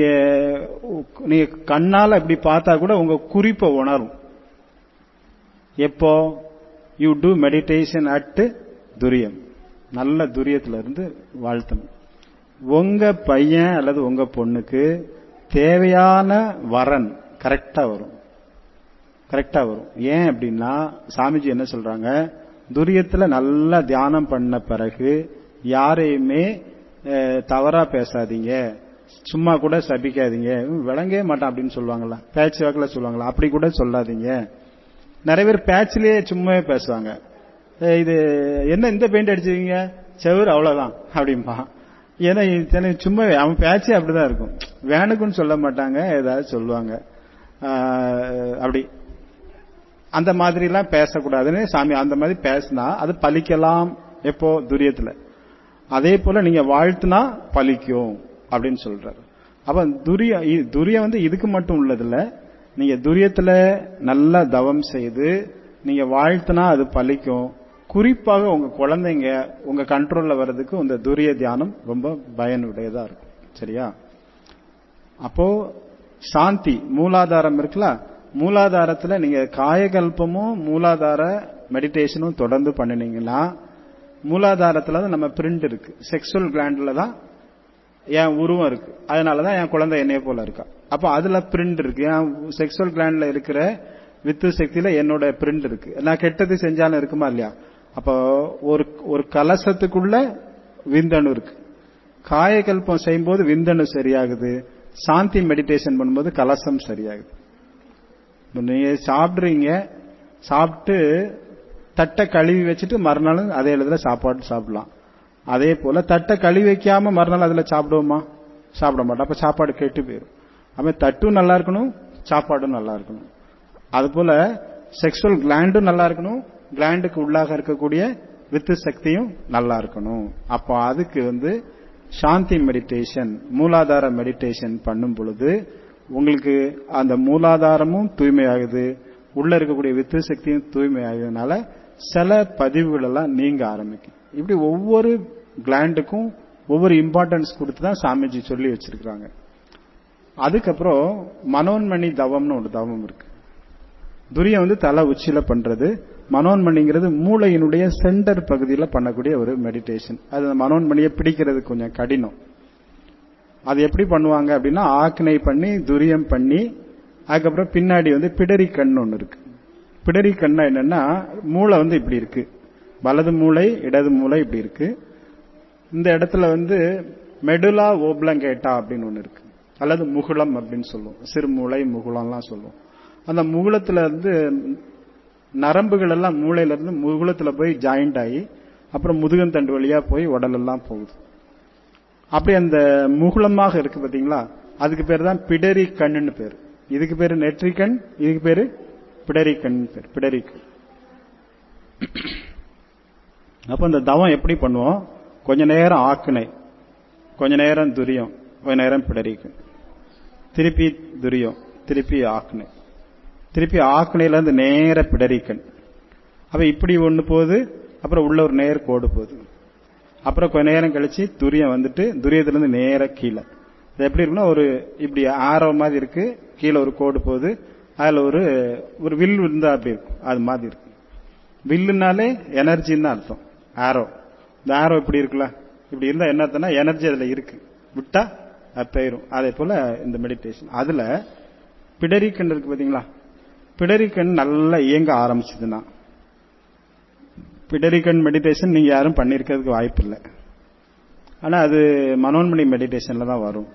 நீங்க கண்ணால இப்படி பார்த்தா கூட உங்க குறிப்பை உணரும் எப்போ யூ டூ மெடிடேஷன் அட் துரியம் நல்ல துரியத்துல இருந்து வாழ்த்தணும் உங்க பையன் அல்லது உங்க பொண்ணுக்கு தேவையான வரன் கரெக்டா வரும் கரெக்டா வரும் ஏன் அப்படின்னா சாமிஜி என்ன சொல்றாங்க துரியத்துல நல்லா தியானம் பண்ண பிறகு யாரையுமே அஹ், தவறா பேசாதீங்க சும்மா கூட சபிக்காதீங்க இவன் விளங்கவே மாட்டான் அப்படின்னு சொல்லுவாங்கல்ல பேச்சு வாக்குல சொல்லுவாங்களா அப்படி கூட சொல்லாதீங்க நிறைய பேர் பேச்சிலேயே சும்மாவே பேசுவாங்க "ஏய், இது என்ன இந்த பெயிண்ட் அடிச்சிருக்கீங்க செவுரு அவ்வளவுதான் அப்படிம்பா ஏன்னா இத்தனை சும்மா அவன் பேச்சே அப்படிதான் இருக்கும் வேணுக்குன்னு சொல்ல மாட்டாங்க ஏதாவது சொல்லுவாங்க ஆஹ், அப்படி அந்த மாதிரி எல்லாம் பேசக்கூடாதுன்னு சாமி அந்த மாதிரி பேசினா அது பலிக்கலாம் எப்போ துரியத்துல அதே போல நீங்க வாழ்த்துனா பலிக்கும் அப்படின்னு சொல்றாரு அப்ப துரிய இ- துரியம் வந்து இதுக்கு மட்டும் உள்ளதில்ல நீங்க துரியத்துல நல்லா தவம் செய்து நீங்க வாழ்த்துனா அது பலிக்கும் குறிப்பாக உங்க குழந்தைங்க உங்க கண்ட்ரோல்ல வர்றதுக்கு இந்த துரிய தியானம் ரொம்ப பயனுடையதா இருக்கும் சரியா அப்போ சாந்தி மூலாதாரம் இருக்குல்ல மூலாதாரத்துல நீங்க காயகல்பமும் மூலாதார மெடிடேஷனும் தொடர்ந்து பண்ணினீங்கன்னா மூலாதாரத்துல தான் நம்ம பிரிண்ட் இருக்கு செக்ஷுவல் கிளாண்ட்ல தான் என் உருவம் இருக்கு அதனாலதான் என் குழந்தை என்னைய போல இருக்கா அப்ப அதுல பிரிண்ட் இருக்கு என் செக்ஷுவல் கிளாண்ட்ல இருக்கிற வித்து சக்தியில என்னோட பிரிண்ட் இருக்கு நான் கெட்டது செஞ்சாலும் இருக்குமா இல்லையா அப்போ ஒரு ஒரு கலசத்துக்குள்ள விந்தணு இருக்கு காயகல்பம் செய்யும்போது விந்தணு சரியாகுது சாந்தி மெடிடேஷன் பண்ணும்போது கலசம் சரியாகுது நீங்க சாப்பிடுறீங்க சாப்பிட்டு தட்டை கழுவி வச்சுட்டு மறுநாள் அதே இடத்துல சாப்பாடு சாப்பிடலாம் அதே போல தட்டை கழுவி வைக்காம மறுநாள் அதுல சாப்பிடுவோமா சாப்பிட மாட்டோம் அப்ப சாப்பாடு கெட்டு போயிடும் அப்ப தட்டும் நல்லா இருக்கணும் சாப்பாடும் நல்லா இருக்கணும் அது போல செக்ஷுவல் கிளாண்டும் நல்லா இருக்கணும் கிளாண்டுக்கு உள்ளாக இருக்கக்கூடிய வித்து சக்தியும் நல்லா இருக்கணும் அப்போ அதுக்கு வந்து சாந்தி மெடிடேஷன் மூலாதார மெடிடேஷன் பண்ணும் பொழுது உங்களுக்கு அந்த மூலாதாரமும் தூய்மையாகுது உள்ள இருக்கக்கூடிய வித்து சக்தியும் தூய்மையாகுதுனால சில பதிவுகள் எல்லாம் நீங்க ஆரம்பிக்கும் இப்படி ஒவ்வொரு கிளாண்டுக்கும் ஒவ்வொரு இம்பார்ட்டன்ஸ் கொடுத்து தான் சாமிஜி சொல்லி வச்சிருக்காங்க அதுக்கப்புறம் மனோன்மணி தவம்னு ஒரு தவம் இருக்கு துரியம் வந்து தலை உச்சியில பண்றது மனோன்மணிங்கிறது மூளையினுடைய சென்டர் பகுதியில பண்ணக்கூடிய ஒரு மெடிடேஷன் அது மனோன்மணியை பிடிக்கிறது கொஞ்சம் கடினம் அது எப்படி பண்ணுவாங்க அப்படின்னா ஆக்னை பண்ணி துரியம் பண்ணி அதுக்கப்புறம் பின்னாடி வந்து பிடரி கண் ஒன்று இருக்கு பிடரி கண்ணா என்னன்னா மூளை வந்து இப்படி இருக்கு வலது மூளை இடது மூளை இப்படி இருக்கு இந்த இடத்துல வந்து மெடுலா ஓப்லங்கேட்டா அப்படின்னு ஒன்று இருக்கு அல்லது முகுளம் அப்படின்னு சொல்லுவோம் சிறு மூளை முகுளம்லாம் சொல்லுவோம் அந்த முகுளத்துல இருந்து நரம்புகள் எல்லாம் மூளையில இருந்து முகுளத்துல போய் ஜாயிண்ட் ஆகி அப்புறம் முதுகந்தண்டு வழியா போய் உடல் எல்லாம் போகுது அப்படி அந்த முகுளமாக இருக்கு பாத்தீங்களா அதுக்கு பேர் தான் பிடரி கண்ணுன்னு பேர் இதுக்கு பேரு நெற்றிக்கண் இதுக்கு பேரு பிடரி கண் பேர் பிடரி கண் அப்ப இந்த தவம் எப்படி பண்ணுவோம் கொஞ்ச நேரம் ஆக்குனை கொஞ்ச நேரம் துரியம் கொஞ்ச நேரம் பிடரிக்கண் திருப்பி துரியம் திருப்பி ஆக்குனை திருப்பி ஆக்குனையில இருந்து நேர பிடரிக்கண் அப்ப இப்படி ஒண்ணு போகுது அப்புறம் உள்ள ஒரு நேர் கோடு போகுது அப்புறம் கொஞ்ச நேரம் கழிச்சு துரியம் வந்துட்டு துரியத்திலிருந்து நேர கீழே இது எப்படி இருக்குன்னா ஒரு இப்படி ஆரோ மாதிரி இருக்கு கீழே ஒரு கோடு போகுது அதுல ஒரு ஒரு வில் இருந்தா அப்படி இருக்கும் அது மாதிரி இருக்கு வில்லுனாலே எனர்ஜின்னு தான் அர்த்தம் ஆரோ இந்த ஆரோ இப்படி இருக்குல்ல இப்படி இருந்தா என்ன அர்த்தம்னா எனர்ஜி அதுல இருக்கு விட்டா அது போயிரும் அதே போல இந்த மெடிடேஷன் அதுல பிடரிக்கண் இருக்கு பாத்தீங்களா பிடரிக்கண் நல்லா இயங்க ஆரம்பிச்சதுன்னா பிடரிக்கண் மெடிடேஷன் நீங்க யாரும் பண்ணிருக்கிறதுக்கு வாய்ப்பு இல்லை ஆனா அது மனோன்மணி மெடிடேஷன்ல தான் வரும்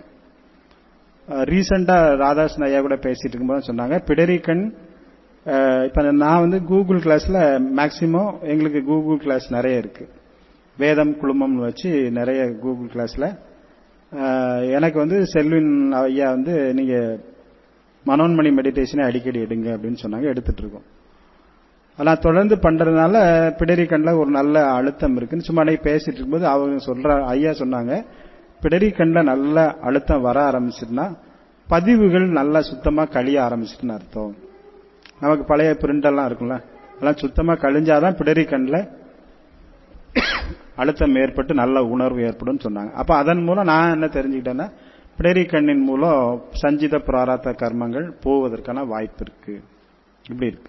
ரீசெண்டா ராதாகிருஷ்ணன் ஐயா கூட பேசிட்டு இருக்கும்போது சொன்னாங்க பிடரிக்கண் இப்ப நான் வந்து கூகுள் கிளாஸ்ல மேக்சிமம் எங்களுக்கு கூகுள் கிளாஸ் நிறைய இருக்கு வேதம் குழுமம்னு வச்சு நிறைய கூகுள் கிளாஸ்ல எனக்கு வந்து செல்வின் ஐயா வந்து நீங்க மனோன்மணி மெடிடேஷனை அடிக்கடி எடுங்க அப்படின்னு சொன்னாங்க எடுத்துட்டு இருக்கோம் ஆனா தொடர்ந்து பண்றதுனால பிடரி கண்ணில் ஒரு நல்ல அழுத்தம் இருக்குன்னு சும்மா அன்னைக்கு பேசிட்டு இருக்கும்போது அவங்க சொல்ற ஐயா சொன்னாங்க பிடரி கண்ணில் நல்ல அழுத்தம் வர ஆரம்பிச்சிட்டுனா பதிவுகள் நல்லா சுத்தமா கழிய ஆரம்பிச்சிட்டுன்னு அர்த்தம் நமக்கு பழைய பிரிண்ட் எல்லாம் இருக்கும்ல அதெல்லாம் சுத்தமா கழிஞ்சாதான் பிடரி கண்ணில் அழுத்தம் ஏற்பட்டு நல்ல உணர்வு ஏற்படும் சொன்னாங்க அப்ப அதன் மூலம் நான் என்ன தெரிஞ்சுக்கிட்டேன்னா பிடரி கண்ணின் மூலம் சஞ்சித பிராராத்த கர்மங்கள் போவதற்கான வாய்ப்பு இருக்கு இப்படி இருக்கு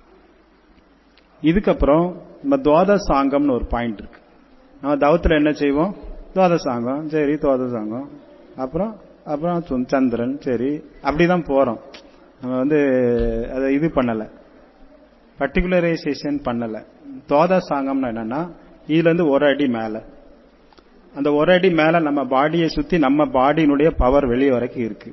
இதுக்கப்புறம் நம்ம துவாத சாங்கம்னு ஒரு பாயிண்ட் இருக்கு நம்ம தவத்துல என்ன செய்வோம் துவாத சாங்கம் சரி துவாத சாங்கம் அப்புறம் அப்புறம் சந்திரன் சரி அப்படிதான் போறோம் நம்ம வந்து அதை இது பண்ணல பர்டிகுலரைசேஷன் பண்ணல துவாத சாங்கம்னா என்னன்னா இதுல இருந்து ஒரு அடி மேல அந்த ஒரு அடி மேல நம்ம பாடியை சுத்தி நம்ம பாடியினுடைய பவர் வெளியே வரைக்கும் இருக்கு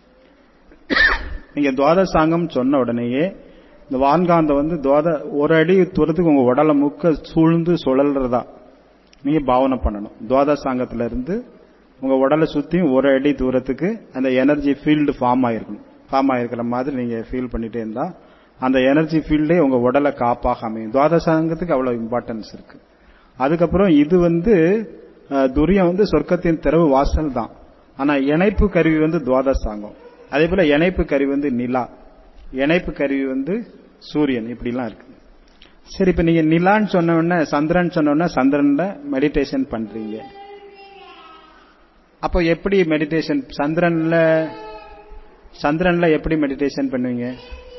நீங்க துவாத சாங்கம் சொன்ன உடனேயே இந்த வான்காந்தம் வந்து துவாத ஒரு அடி தூரத்துக்கு உங்க உடலை முக்க சூழ்ந்து சுழல்றதா நீங்க பாவனை பண்ணணும் துவாத சாங்கத்துல இருந்து உங்க உடலை சுத்தியும் ஒரு அடி தூரத்துக்கு அந்த எனர்ஜி ஃபீல்டு ஃபார்ம் ஆயிருக்கணும் ஃபார்ம் ஆயிருக்கிற மாதிரி நீங்க ஃபீல் பண்ணிட்டே இருந்தா அந்த எனர்ஜி ஃபீல்டே உங்க உடலை காப்பாக அமையும் துவாத சாங்கத்துக்கு அவ்வளவு இம்பார்ட்டன்ஸ் இருக்கு அதுக்கப்புறம் இது வந்து துரியம் வந்து சொர்க்கத்தின் திறவு வாசல் தான் ஆனா இணைப்பு கருவி வந்து துவாத சாங்கம் அதே போல இணைப்பு கருவி வந்து நிலா இணைப்பு கருவி வந்து சூரியன் இப்படிலாம் இருக்கு சரி இப்ப நீங்க நிலான்னு சொன்ன உடனே சந்திரன் சொன்ன உடனே சந்திரன்ல மெடிடேஷன் பண்றீங்க அப்போ எப்படி மெடிடேஷன் சந்திரன்ல சந்திரன்ல எப்படி மெடிடேஷன் பண்ணுவீங்க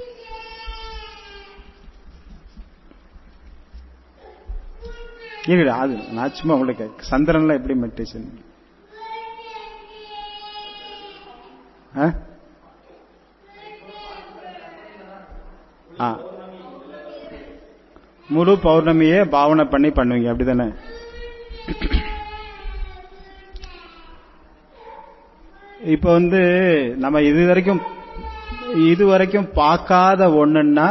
இல்ல அது நான் சும்மா உங்களுக்கு சந்திரன்ல எப்படி மெடிடேஷன் ஆ முழு பௌர்ணமியே பாவனை பண்ணி பண்ணுவீங்க அப்படிதானே இப்ப வந்து நம்ம இது வரைக்கும் இது வரைக்கும் பார்க்காத ஒண்ணுன்னா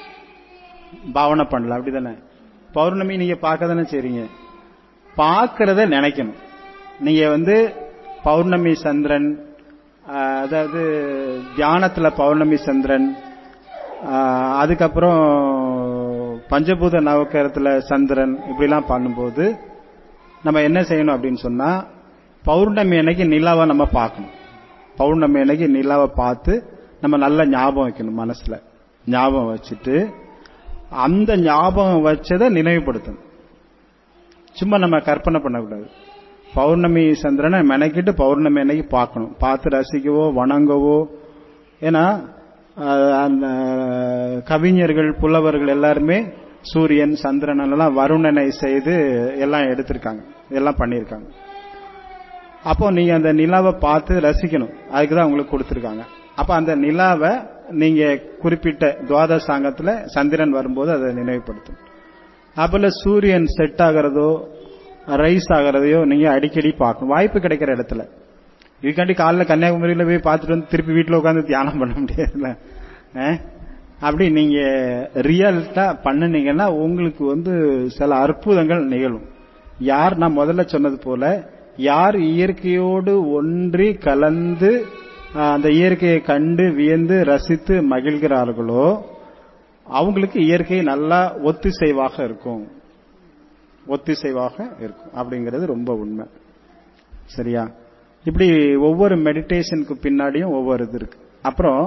பாவனை பண்ணலாம் அப்படிதானே பௌர்ணமி நீங்க பார்க்க தானே செய்றீங்க பார்க்கறத நினைக்கணும் நீங்க வந்து பௌர்ணமி சந்திரன் அதாவது தியானத்துல பௌர்ணமி சந்திரன் அதுக்கப்புறம் பஞ்சபூத நவக்கரத்துல சந்திரன் இப்படிலாம் பண்ணும்போது நம்ம என்ன செய்யணும் அப்படின்னு சொன்னா பௌர்ணமி அன்னைக்கு நிலாவை நம்ம பார்க்கணும் பௌர்ணமி அன்னைக்கு நிலாவை பார்த்து நம்ம நல்ல ஞாபகம் வைக்கணும் மனசுல ஞாபகம் வச்சுட்டு அந்த ஞாபகம் வச்சதை நினைவுபடுத்தணும் சும்மா நம்ம கற்பனை பண்ணக்கூடாது பௌர்ணமி சந்திரனை மெனக்கிட்டு பௌர்ணமி அன்னைக்கு பார்க்கணும் பார்த்து ரசிக்கவோ வணங்கவோ ஏன்னா அந்த கவிஞர்கள் புலவர்கள் எல்லாருமே சூரியன் சந்திரன் எல்லாம் வருணனை செய்து எல்லாம் எடுத்திருக்காங்க எல்லாம் பண்ணியிருக்காங்க அப்போ நீங்க அந்த நிலாவை பார்த்து ரசிக்கணும் அதுக்கு தான் உங்களுக்கு கொடுத்துருக்காங்க அப்ப அந்த நிலாவை நீங்க குறிப்பிட்ட துவாதசாங்கத்துல சந்திரன் வரும்போது அதை நினைவுபடுத்தும் அப்பல சூரியன் செட் ஆகிறதோ ரைஸ் ஆகிறதையோ நீங்க அடிக்கடி பார்க்கணும் வாய்ப்பு கிடைக்கிற இடத்துல இதுக்காண்டி காலைல கன்னியாகுமரியில போய் பார்த்துட்டு வந்து திருப்பி வீட்டில் உட்காந்து தியானம் பண்ண முடியாதுல்ல அப்படி நீங்க ரியல்ட்டா பண்ணுனீங்கன்னா உங்களுக்கு வந்து சில அற்புதங்கள் நிகழும் யார் நான் முதல்ல சொன்னது போல யார் இயற்கையோடு ஒன்றி கலந்து அந்த இயற்கையை கண்டு வியந்து ரசித்து மகிழ்கிறார்களோ அவங்களுக்கு இயற்கை நல்லா ஒத்திசைவாக இருக்கும் ஒத்திசைவாக இருக்கும் அப்படிங்கிறது ரொம்ப உண்மை சரியா இப்படி ஒவ்வொரு மெடிடேஷனுக்கு பின்னாடியும் ஒவ்வொரு இது இருக்கு அப்புறம்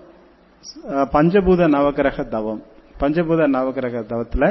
பஞ்சபூத நவகிரக தவம் பஞ்சபூத நவகிரக தவத்துல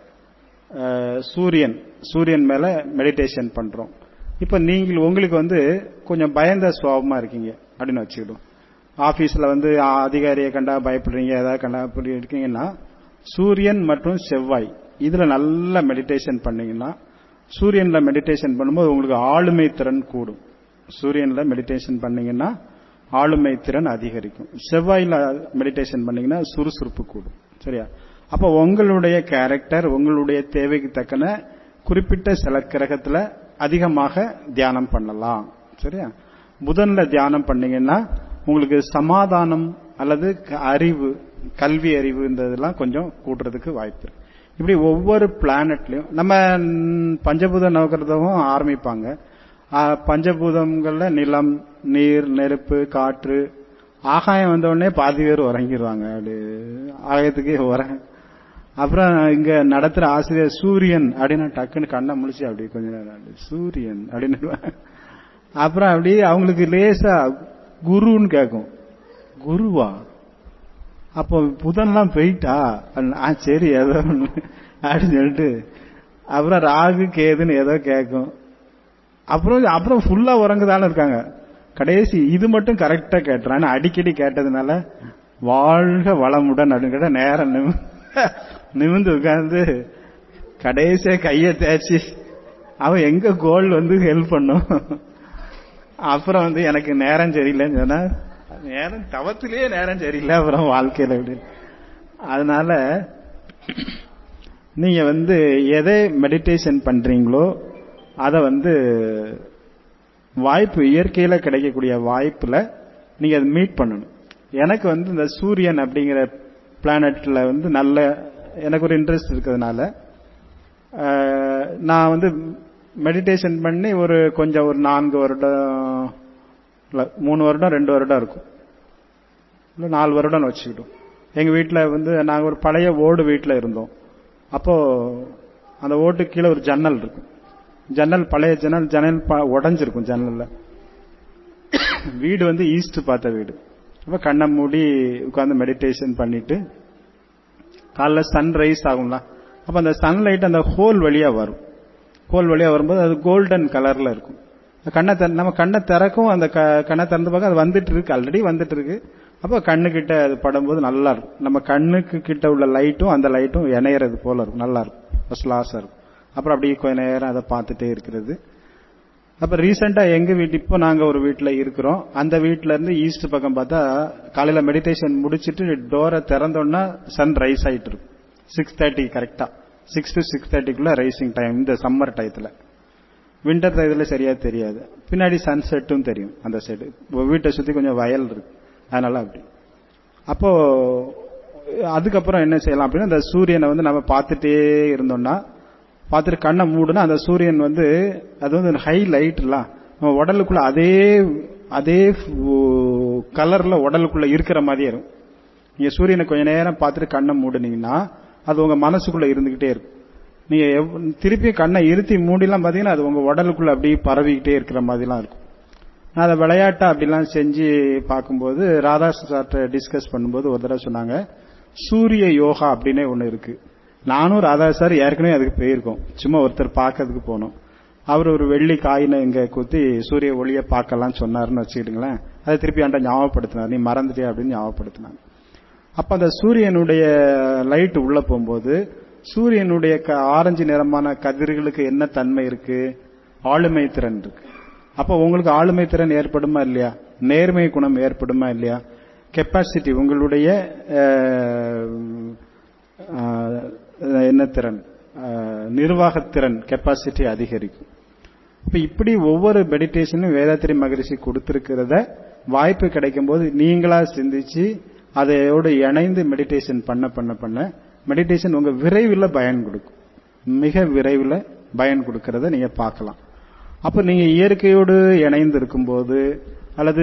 சூரியன் சூரியன் மேல மெடிடேஷன் பண்றோம் இப்ப நீங்கள் உங்களுக்கு வந்து கொஞ்சம் பயந்த சுவாபமா இருக்கீங்க அப்படின்னு வச்சுக்கிடும் ஆபீஸ்ல வந்து அதிகாரியை கண்டா பயப்படுறீங்க ஏதாவது கண்டா அப்படி இருக்கீங்கன்னா சூரியன் மற்றும் செவ்வாய் இதுல நல்ல மெடிடேஷன் பண்ணீங்கன்னா சூரியன்ல மெடிடேஷன் பண்ணும்போது உங்களுக்கு ஆளுமை திறன் கூடும் சூரியன்ல மெடிடேஷன் பண்ணீங்கன்னா ஆளுமை திறன் அதிகரிக்கும் செவ்வாயில மெடிடேஷன் பண்ணீங்கன்னா சுறுசுறுப்பு கூடும் சரியா அப்ப உங்களுடைய கேரக்டர் உங்களுடைய தேவைக்கு தக்கன குறிப்பிட்ட சில கிரகத்துல அதிகமாக தியானம் பண்ணலாம் சரியா புதன்ல தியானம் பண்ணீங்கன்னா உங்களுக்கு சமாதானம் அல்லது அறிவு கல்வி அறிவு இந்த இதெல்லாம் கொஞ்சம் கூட்டுறதுக்கு வாய்ப்பு இருக்கு இப்படி ஒவ்வொரு பிளானட்லயும் நம்ம பஞ்சபூத நவகிரதமும் ஆரம்பிப்பாங்க பஞ்சபூதங்கள்ல நிலம் நீர் நெருப்பு காற்று ஆகாயம் வந்த உடனே பாதி பேர் உறங்கிடுவாங்க அப்படி ஆகாயத்துக்கே உர அப்புறம் இங்க நடத்துற ஆசிரியர் சூரியன் அப்படின்னு டக்குன்னு கண்ணை முழிச்சு அப்படி கொஞ்ச நேரம் சூரியன் அப்படின்னு அப்புறம் அப்படி அவங்களுக்கு லேசா குருன்னு கேட்கும் குருவா அப்போ புதன்லாம் போயிட்டா ஆ சரி ஏதோ அப்படின்னு சொல்லிட்டு அப்புறம் ராகு கேதுன்னு ஏதோ கேட்கும் அப்புறம் அப்புறம் ஃபுல்லா உறங்குதாலும் இருக்காங்க கடைசி இது மட்டும் கரெக்டா கேட்டுறான் அடிக்கடி கேட்டதுனால வாழ்க வளமுடன் அப்படின்னு கேட்ட நேரம் நிமி நிமிந்து உட்கார்ந்து கடைசியா கைய தேய்ச்சி அவன் எங்க கோல் வந்து ஹெல்ப் பண்ணும் அப்புறம் வந்து எனக்கு நேரம் சரியில்லைன்னு சொன்னா நேரம் தவத்திலேயே நேரம் சரியில்லை அப்புறம் வாழ்க்கையில அப்படின்னு அதனால நீங்க வந்து எதை மெடிடேஷன் பண்றீங்களோ அதை வந்து வாய்ப்பு இயற்கையில கிடைக்கக்கூடிய வாய்ப்புல நீங்க அதை மீட் பண்ணணும் எனக்கு வந்து இந்த சூரியன் அப்படிங்கிற பிளானட்ல வந்து நல்ல எனக்கு ஒரு இன்ட்ரெஸ்ட் இருக்கிறதுனால நான் வந்து மெடிடேஷன் பண்ணி ஒரு கொஞ்சம் ஒரு நான்கு வருடம் இல்லை மூணு வருடம் ரெண்டு வருடம் இருக்கும் இல்லை நாலு வருடம் வச்சுக்கிட்டோம் எங்கள் வீட்டில் வந்து நாங்கள் ஒரு பழைய ஓடு வீட்டில் இருந்தோம் அப்போ அந்த ஓட்டுக்கு கீழே ஒரு ஜன்னல் இருக்கும் ஜன்னல் பழைய ஜன்னல் ஜன்னல் உடஞ்சிருக்கும் ஜன்னல்ல வீடு வந்து ஈஸ்ட் பார்த்த வீடு அப்ப கண்ணை மூடி உட்காந்து மெடிடேஷன் பண்ணிட்டு காலைல சன் ரைஸ் ஆகும்ல அப்ப அந்த சன்லைட் அந்த ஹோல் வழியா வரும் ஹோல் வழியா வரும்போது அது கோல்டன் கலர்ல இருக்கும் கண்ணை திற- நம்ம கண்ணை திறக்கும் அந்த க- கண்ணை திறந்து பார்க்க அது வந்துட்டு இருக்கு ஆல்ரெடி வந்துட்டு இருக்கு அப்போ கண்ணுக்கிட்ட அது படும்போது நல்லா இருக்கும் நம்ம கண்ணுக்கு கிட்ட உள்ள லைட்டும் அந்த லைட்டும் இணையறது போல இருக்கும் நல்லா இருக்கும் ஃபர்ஸ்ட் கிளாஸா இருக்கும் அப்புறம் அப்படியே கொஞ்ச நேரம் அதை பார்த்துட்டே இருக்கிறது அப்ப ரீசெண்டா எங்க வீட்டு இப்போ நாங்க ஒரு வீட்ல இருக்கிறோம் அந்த வீட்ல இருந்து ஈஸ்ட் பக்கம் பார்த்தா காலையில மெடிடேஷன் முடிச்சிட்டு டோரை திறந்தோன்னா சன் ரைஸ் ஆயிட்டு இருக்கும் சிக்ஸ் தேர்ட்டி கரெக்டா சிக்ஸ் டு சிக்ஸ் தேர்ட்டிக்குள்ள ரைசிங் டைம் இந்த சம்மர் டயத்துல விண்டர் டயத்துல சரியா தெரியாது பின்னாடி சன்செட்டும் தெரியும் அந்த சைடு வீட்டை சுத்தி கொஞ்சம் வயல் இருக்கு அதனால அப்படி அப்போ அதுக்கப்புறம் என்ன செய்யலாம் அப்படின்னா அந்த சூரியனை வந்து நம்ம பார்த்துட்டே இருந்தோம்னா பார்த்துட்டு கண்ணை மூடுனா அந்த சூரியன் வந்து அது வந்து ஹை லைட்ல நம்ம உடலுக்குள்ள அதே அதே கலர்ல உடலுக்குள்ள இருக்கிற மாதிரியே இருக்கும் நீங்க சூரியனை கொஞ்ச நேரம் பார்த்துட்டு கண்ணை மூடுனீங்கன்னா அது உங்க மனசுக்குள்ள இருந்துகிட்டே இருக்கும் நீங்க எவ்- திருப்பி கண்ணை இருத்தி மூடிலாம் பாத்தீங்கன்னா அது உங்க உடலுக்குள்ள அப்படியே பரவிக்கிட்டே இருக்கிற மாதிரிலாம் இருக்கும் நான் அதை விளையாட்டா அப்படிலாம் செஞ்சு பார்க்கும்போது ராதா சார்ட்ட டிஸ்கஸ் பண்ணும்போது ஒரு தடவை சொன்னாங்க சூரிய யோகா அப்படின்னே ஒண்ணு இருக்கு நானும் ராதா சார் ஏற்கனவே அதுக்கு போயிருக்கோம் சும்மா ஒருத்தர் பார்க்கறதுக்கு போனோம் அவர் ஒரு வெள்ளி காயினை இங்க குத்தி சூரிய ஒளியை பார்க்கலாம் சொன்னாருன்னு வச்சுக்கிட்டுங்களேன் அதை திருப்பி என்கிட்ட ஞாபகப்படுத்தினார் நீ மறந்துட்டே அப்படின்னு ஞாபகப்படுத்தினாங்க அப்ப அந்த சூரியனுடைய லைட் உள்ள போகும்போது சூரியனுடைய க- ஆரஞ்சு நிறமான கதிர்களுக்கு என்ன தன்மை இருக்கு ஆளுமை திறன் இருக்கு அப்ப உங்களுக்கு ஆளுமை திறன் ஏற்படுமா இல்லையா நேர்மை குணம் ஏற்படுமா இல்லையா கெப்பாசிட்டி உங்களுடைய அஹ், அஹ், என்ன திறன் அஹ், நிர்வாகத்திறன் கெப்பாசிட்டி அதிகரிக்கும் இப்ப இப்படி ஒவ்வொரு மெடிடேஷனும் வேதாத்திரி மகரிஷி கொடுத்திருக்கிறத வாய்ப்பு கிடைக்கும் போது நீங்களா சிந்திச்சு அதையோடு இணைந்து மெடிடேஷன் பண்ண பண்ண பண்ண மெடிடேஷன் உங்க விரைவில் பயன் கொடுக்கும் மிக விரைவில் பயன் கொடுக்கறத நீங்க பார்க்கலாம் அப்ப நீங்க இயற்கையோடு இணைந்து இருக்கும்போது அல்லது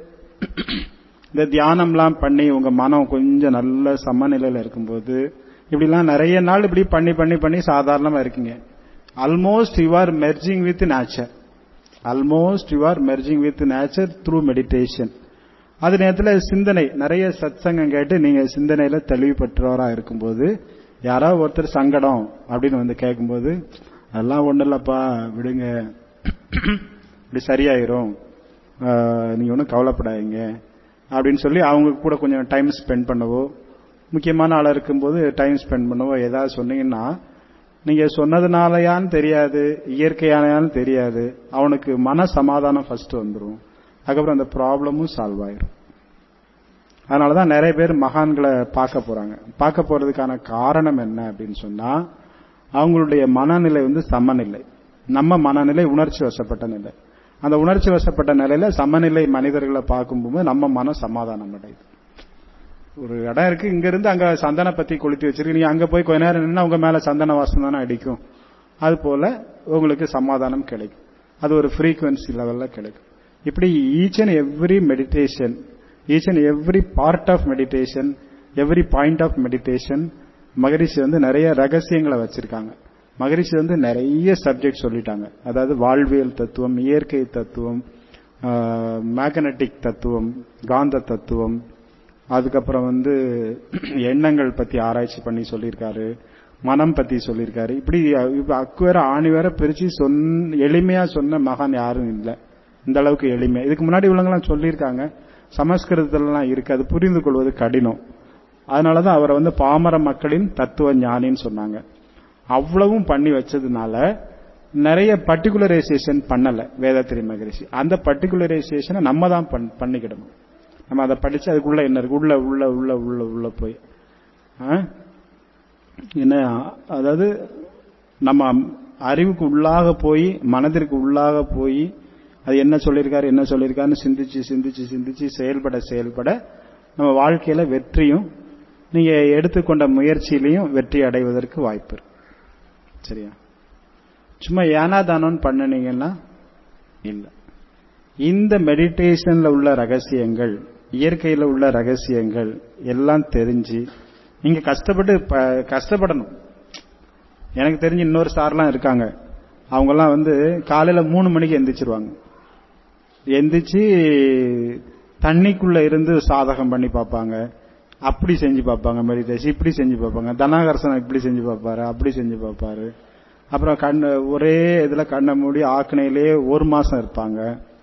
இந்த தியானம்லாம் பண்ணி உங்க மனம் கொஞ்சம் நல்ல சமநிலையில இருக்கும்போது இப்படிலாம் நிறைய நாள் இப்படி பண்ணி பண்ணி பண்ணி சாதாரணமா இருக்கீங்க almost you are merging with nature almost you are merging with nature through meditation அது நேரத்தில் சிந்தனை நிறைய சத்சங்கம் கேட்டு நீங்க சிந்தனையில தெளிவு பெற்றவரா இருக்கும்போது யாராவது ஒருத்தர் சங்கடம் அப்படின்னு வந்து கேட்கும்போது அதெல்லாம் ஒண்ணும் இல்லப்பா விடுங்க இப்படி சரியாயிரும் ஆஹ், நீங்க ஒன்றும் கவலைப்படாதீங்க அப்படின்னு சொல்லி அவங்க கூட கொஞ்சம் டைம் ஸ்பெண்ட் பண்ணவோ முக்கியமான ஆளா இருக்கும்போது டைம் ஸ்பெண்ட் பண்ணவோ ஏதாவது சொன்னீங்கன்னா நீங்க சொன்னதுனாலயான்னு தெரியாது இயற்கையானயான்னு தெரியாது அவனுக்கு மன சமாதானம் ஃபர்ஸ்ட் வந்துடும் அதுக்கப்புறம் அந்த ப்ராப்ளமும் சால்வ் ஆயிரும் அதனாலதான் நிறைய பேர் மகான்களை பார்க்க போறாங்க பார்க்க போறதுக்கான காரணம் என்ன அப்படின்னு சொன்னா அவங்களுடைய மனநிலை வந்து சமநிலை நம்ம மனநிலை உணர்ச்சி வசப்பட்ட நிலை அந்த உணர்ச்சி வசப்பட்ட நிலையில சமநிலை மனிதர்களை பார்க்கும்போது நம்ம மனம் சமாதானம் அடையுது ஒரு இடம் இருக்கு இங்க இருந்து அங்க சந்தன பத்தி கொளுத்தி வச்சிருக்கு நீங்க அங்க போய் கொஞ்ச நேரம் நின்னா உங்க மேல சந்தன வாசம் தானே அடிக்கும் அது போல உங்களுக்கு சமாதானம் கிடைக்கும் அது ஒரு ஃப்ரீக்குவன்சி லெவல்ல கிடைக்கும் இப்படி each and every meditation each and every part of meditation every point of meditation Maharishi வந்து நிறைய ரகசியங்களை வச்சிருக்காங்க மகரிஷி வந்து நிறைய சப்ஜெக்ட் சொல்லிட்டாங்க அதாவது வாழ்வியல் தத்துவம் இயற்கை தத்துவம் மேக்னட்டிக் தத்துவம் காந்த தத்துவம் அதுக்கப்புறம் வந்து எண்ணங்கள் பத்தி ஆராய்ச்சி பண்ணி சொல்லியிருக்காரு மனம் பத்தி சொல்லியிருக்காரு இப்படி இப்ப அக்கு வேற ஆணி வேற பிரிச்சு சொன் எளிமையா சொன்ன மகான் யாரும் இல்லை இந்த அளவுக்கு எளிமையா இதுக்கு முன்னாடி உள்ளவங்கலாம் சொல்லியிருக்காங்க சமஸ்கிருதத்துலலாம் இருக்கு அது புரிந்து கொள்வது கடினம் அதனாலதான் அவரை வந்து பாமர மக்களின் தத்துவ ஞானின்னு சொன்னாங்க அவ்வளவும் பண்ணி வச்சதுனால நிறைய பர்டிகுலரைசேஷன் பண்ணல வேதாத்திரி மகரிஷி அந்த பர்டிகுலரைசேஷனை நம்ம தான் பண்- பண்ணிக்கிடணும் நம்ம அதை படிச்சு அதுக்குள்ள என்ன இருக்கு உள்ள உள்ள உள்ள உள்ள உள்ள போய் ஆ? என்ன அதாவது நம்ம அறிவுக்கு உள்ளாக போய் மனதிற்கு உள்ளாக போய் அது என்ன சொல்லியிருக்காரு என்ன சொல்லியிருக்காருன்னு சிந்திச்சு சிந்திச்சு சிந்திச்சு செயல்பட செயல்பட நம்ம வாழ்க்கையில வெற்றியும் நீங்க எடுத்துக்கொண்ட முயற்சியிலையும் வெற்றி அடைவதற்கு வாய்ப்பு இருக்கு சரியா சும்மா ஏனாதானோன்னு பண்ணுனீங்கன்னா இல்ல இந்த மெடிடேஷன்ல உள்ள ரகசியங்கள் இயற்கையில உள்ள ரகசியங்கள் எல்லாம் தெரிஞ்சு நீங்க கஷ்டப்பட்டு ப- கஷ்டப்படணும் எனக்கு தெரிஞ்சு இன்னொரு சார்லாம் இருக்காங்க அவங்கெல்லாம் வந்து காலையில மூணு மணிக்கு எந்திரிச்சிருவாங்க எந்திரிச்சு தண்ணிக்குள்ள இருந்து சாதகம் பண்ணி பார்ப்பாங்க அப்படி செஞ்சு பார்ப்பாங்க மெடிடேஷன் இப்படி செஞ்சு பார்ப்பாங்க தனாகர்சனம் இப்படி செஞ்சு பார்ப்பாரு அப்படி செஞ்சு பார்ப்பாரு அப்புறம் கண்ணு ஒரே இதுல கண்ணை மூடி ஆக்கினையிலே ஒரு மாசம் இருப்பாங்க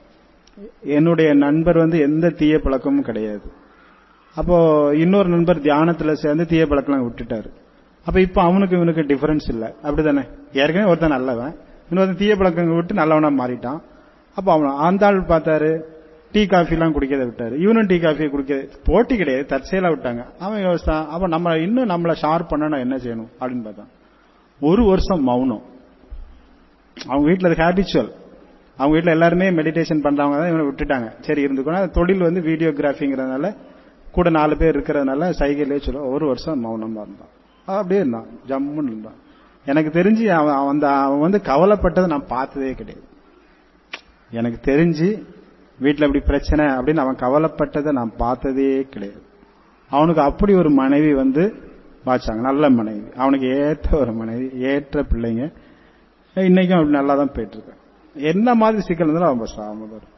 என்னுடைய நண்பர் வந்து எந்த தீய பழக்கமும் கிடையாது அப்போ இன்னொரு நண்பர் தியானத்துல சேர்ந்து தீய பழக்கம் விட்டுட்டாரு அப்ப இப்ப அவனுக்கு இவனுக்கு டிஃபரன்ஸ் இல்ல அப்படிதானே ஏற்கனவே ஒருத்தன் நல்லவன் இன்னொருத்தன் தீய பழக்கங்க விட்டு நல்லவனா மாறிட்டான் அப்ப அவன் அந்த ஆள் பார்த்தாரு டீ காஃபி எல்லாம் குடிக்கிறத விட்டாரு இவனும் டீ காஃபி குடிக்க போட்டி கிடையாது தற்செயலா விட்டாங்க அவன் யோசித்தான் அப்ப நம்ம இன்னும் நம்மள ஷார்ப் பண்ண நான் என்ன செய்யணும் அப்படின்னு பார்த்தான் ஒரு வருஷம் மௌனம் அவங்க வீட்டுல அது ஹேபிச்சுவல் அவங்க வீட்டுல எல்லாருமே மெடிடேஷன் பண்றவங்க தான் இவனை விட்டுட்டாங்க சரி இருந்துக்கணும் தொழில் வந்து வீடியோகிராஃபிங்கிறதுனால கூட நாலு பேர் இருக்கிறதுனால சைக்கிளே சொல்ல ஒரு வருஷம் மௌனமா இருந்தான் அப்படியே இருந்தான் ஜம்முன்னு இருந்தான் எனக்கு தெரிஞ்சு அவன் அவன் அந்த அவன் வந்து கவலைப்பட்டதை நான் பார்த்ததே கிடையாது எனக்கு தெரிஞ்சு வீட்டில் இப்படி பிரச்சனை அப்படின்னு அவன் கவலைப்பட்டதை நான் பார்த்ததே கிடையாது அவனுக்கு அப்படி ஒரு மனைவி வந்து வாச்சாங்க நல்ல மனைவி அவனுக்கு ஏற்ற ஒரு மனைவி ஏற்ற பிள்ளைங்க இன்னைக்கும் அப்படி நல்லா தான் போயிட்டு இருக்கான் என்ன மாதிரி சிக்கல் இருந்தாலும் அவன் பேசாம வரும்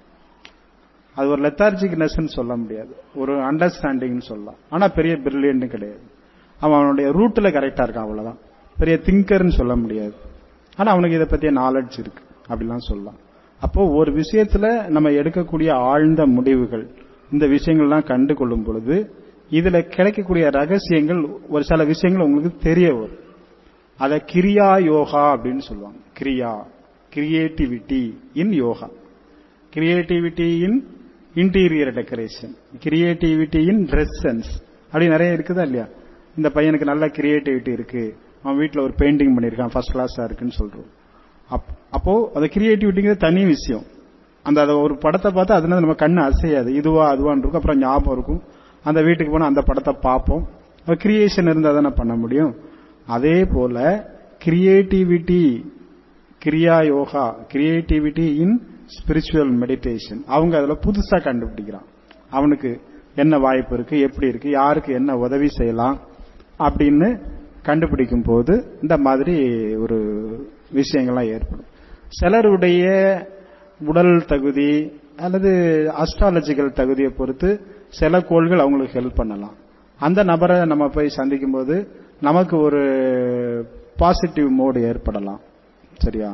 அது ஒரு லெத்தார்ஜிக்னஸ் சொல்ல முடியாது ஒரு அண்டர்ஸ்டாண்டிங்னு சொல்லலாம் ஆனா பெரிய பிரில்லியன்ட் கிடையாது அவன் அவனுடைய ரூட்ல கரெக்டா இருக்கான் அவ்வளவுதான் பெரிய திங்கர்னு சொல்ல முடியாது ஆனா அவனுக்கு இதை பத்திய நாலெட்ஜ் இருக்கு அப்படிலாம் சொல்லலாம் அப்போ ஒரு விஷயத்துல நம்ம எடுக்கக்கூடிய ஆழ்ந்த முடிவுகள் இந்த விஷயங்கள்லாம் கண்டு கொள்ளும் பொழுது இதுல கிடைக்கக்கூடிய ரகசியங்கள் ஒரு சில விஷயங்கள் உங்களுக்கு தெரிய வரும் அத கிரியா யோகா அப்படின்னு சொல்லுவாங்க kriya creativity in yoga creativity in interior decoration creativity in dress sense அப்படி நிறைய இருக்குதா இல்லையா இந்த பையனுக்கு நல்ல கிரியேட்டிவிட்டி இருக்கு அவன் வீட்டில் ஒரு பெயிண்டிங் பண்ணியிருக்கான் ஃபர்ஸ்ட் கிளாஸா இருக்குன்னு சொல்றோம் அப்போ அந்த கிரியேட்டிவிட்டிங்கிறது தனி விஷயம் அந்த அதை ஒரு படத்தை பார்த்து அதனால நம்ம கண்ணு அசையாது இதுவா அதுவான் இருக்கும் அப்புறம் ஞாபகம் இருக்கும் அந்த வீட்டுக்கு போனால் அந்த படத்தை பார்ப்போம் கிரியேஷன் இருந்தால் தானே பண்ண முடியும் அதே போல creativity kriya yoga creativity in spiritual meditation அவங்க அதில் புதுசாக கண்டுபிடிக்கிறான் அவனுக்கு என்ன வாய்ப்பு இருக்கு எப்படி இருக்கு யாருக்கு என்ன உதவி செய்யலாம் அப்படின்னு கண்டுபிடிக்கும் போது இந்த மாதிரி ஒரு விஷயங்கள்லாம் ஏற்படும் சிலருடைய உடல் தகுதி அல்லது அஸ்ட்ராலஜிக்கல் தகுதியை பொறுத்து சில கோள்கள் அவங்களுக்கு ஹெல்ப் பண்ணலாம் அந்த நபரை நம்ம போய் சந்திக்கும் போது நமக்கு ஒரு பாசிட்டிவ் மோடு ஏற்படலாம் சரியா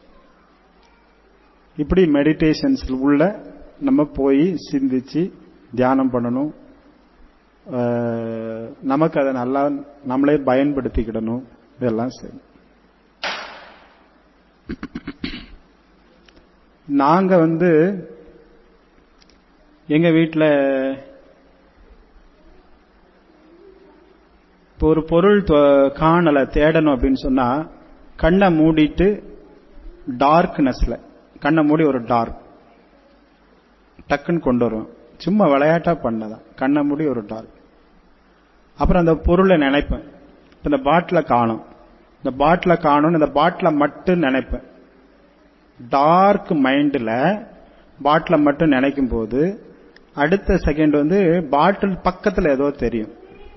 இப்படி மெடிடேஷன்ஸ் உள்ள நம்ம போய் சிந்திச்சு தியானம் பண்ணணும் நமக்கு அதை நல்லா நம்மளே பயன்படுத்திக்கிடணும் இதெல்லாம் சரி நாங்க வந்து எங்க வீட்டில் இப்போ ஒரு பொருள் காணலை தேடணும் அப்படின்னு சொன்னா கண்ணை மூடிட்டு டார்க்னஸ்ல கண்ணை மூடி ஒரு டார்க் டக்குன்னு கொண்டு வருவேன் சும்மா விளையாட்டா பண்ணதான் கண்ணை மூடி ஒரு டார்க் அப்புறம் அந்த பொருளை நினைப்பேன் இந்த பாட்டில காணும் இந்த பாட்டில காணும் இந்த பாட்டில மட்டும் நினைப்பேன் டார்க் மைண்ட்ல பாட்டில மட்டும் நினைக்கும் போது அடுத்த செகண்ட் வந்து பாட்டில் பக்கத்துல ஏதோ தெரியும்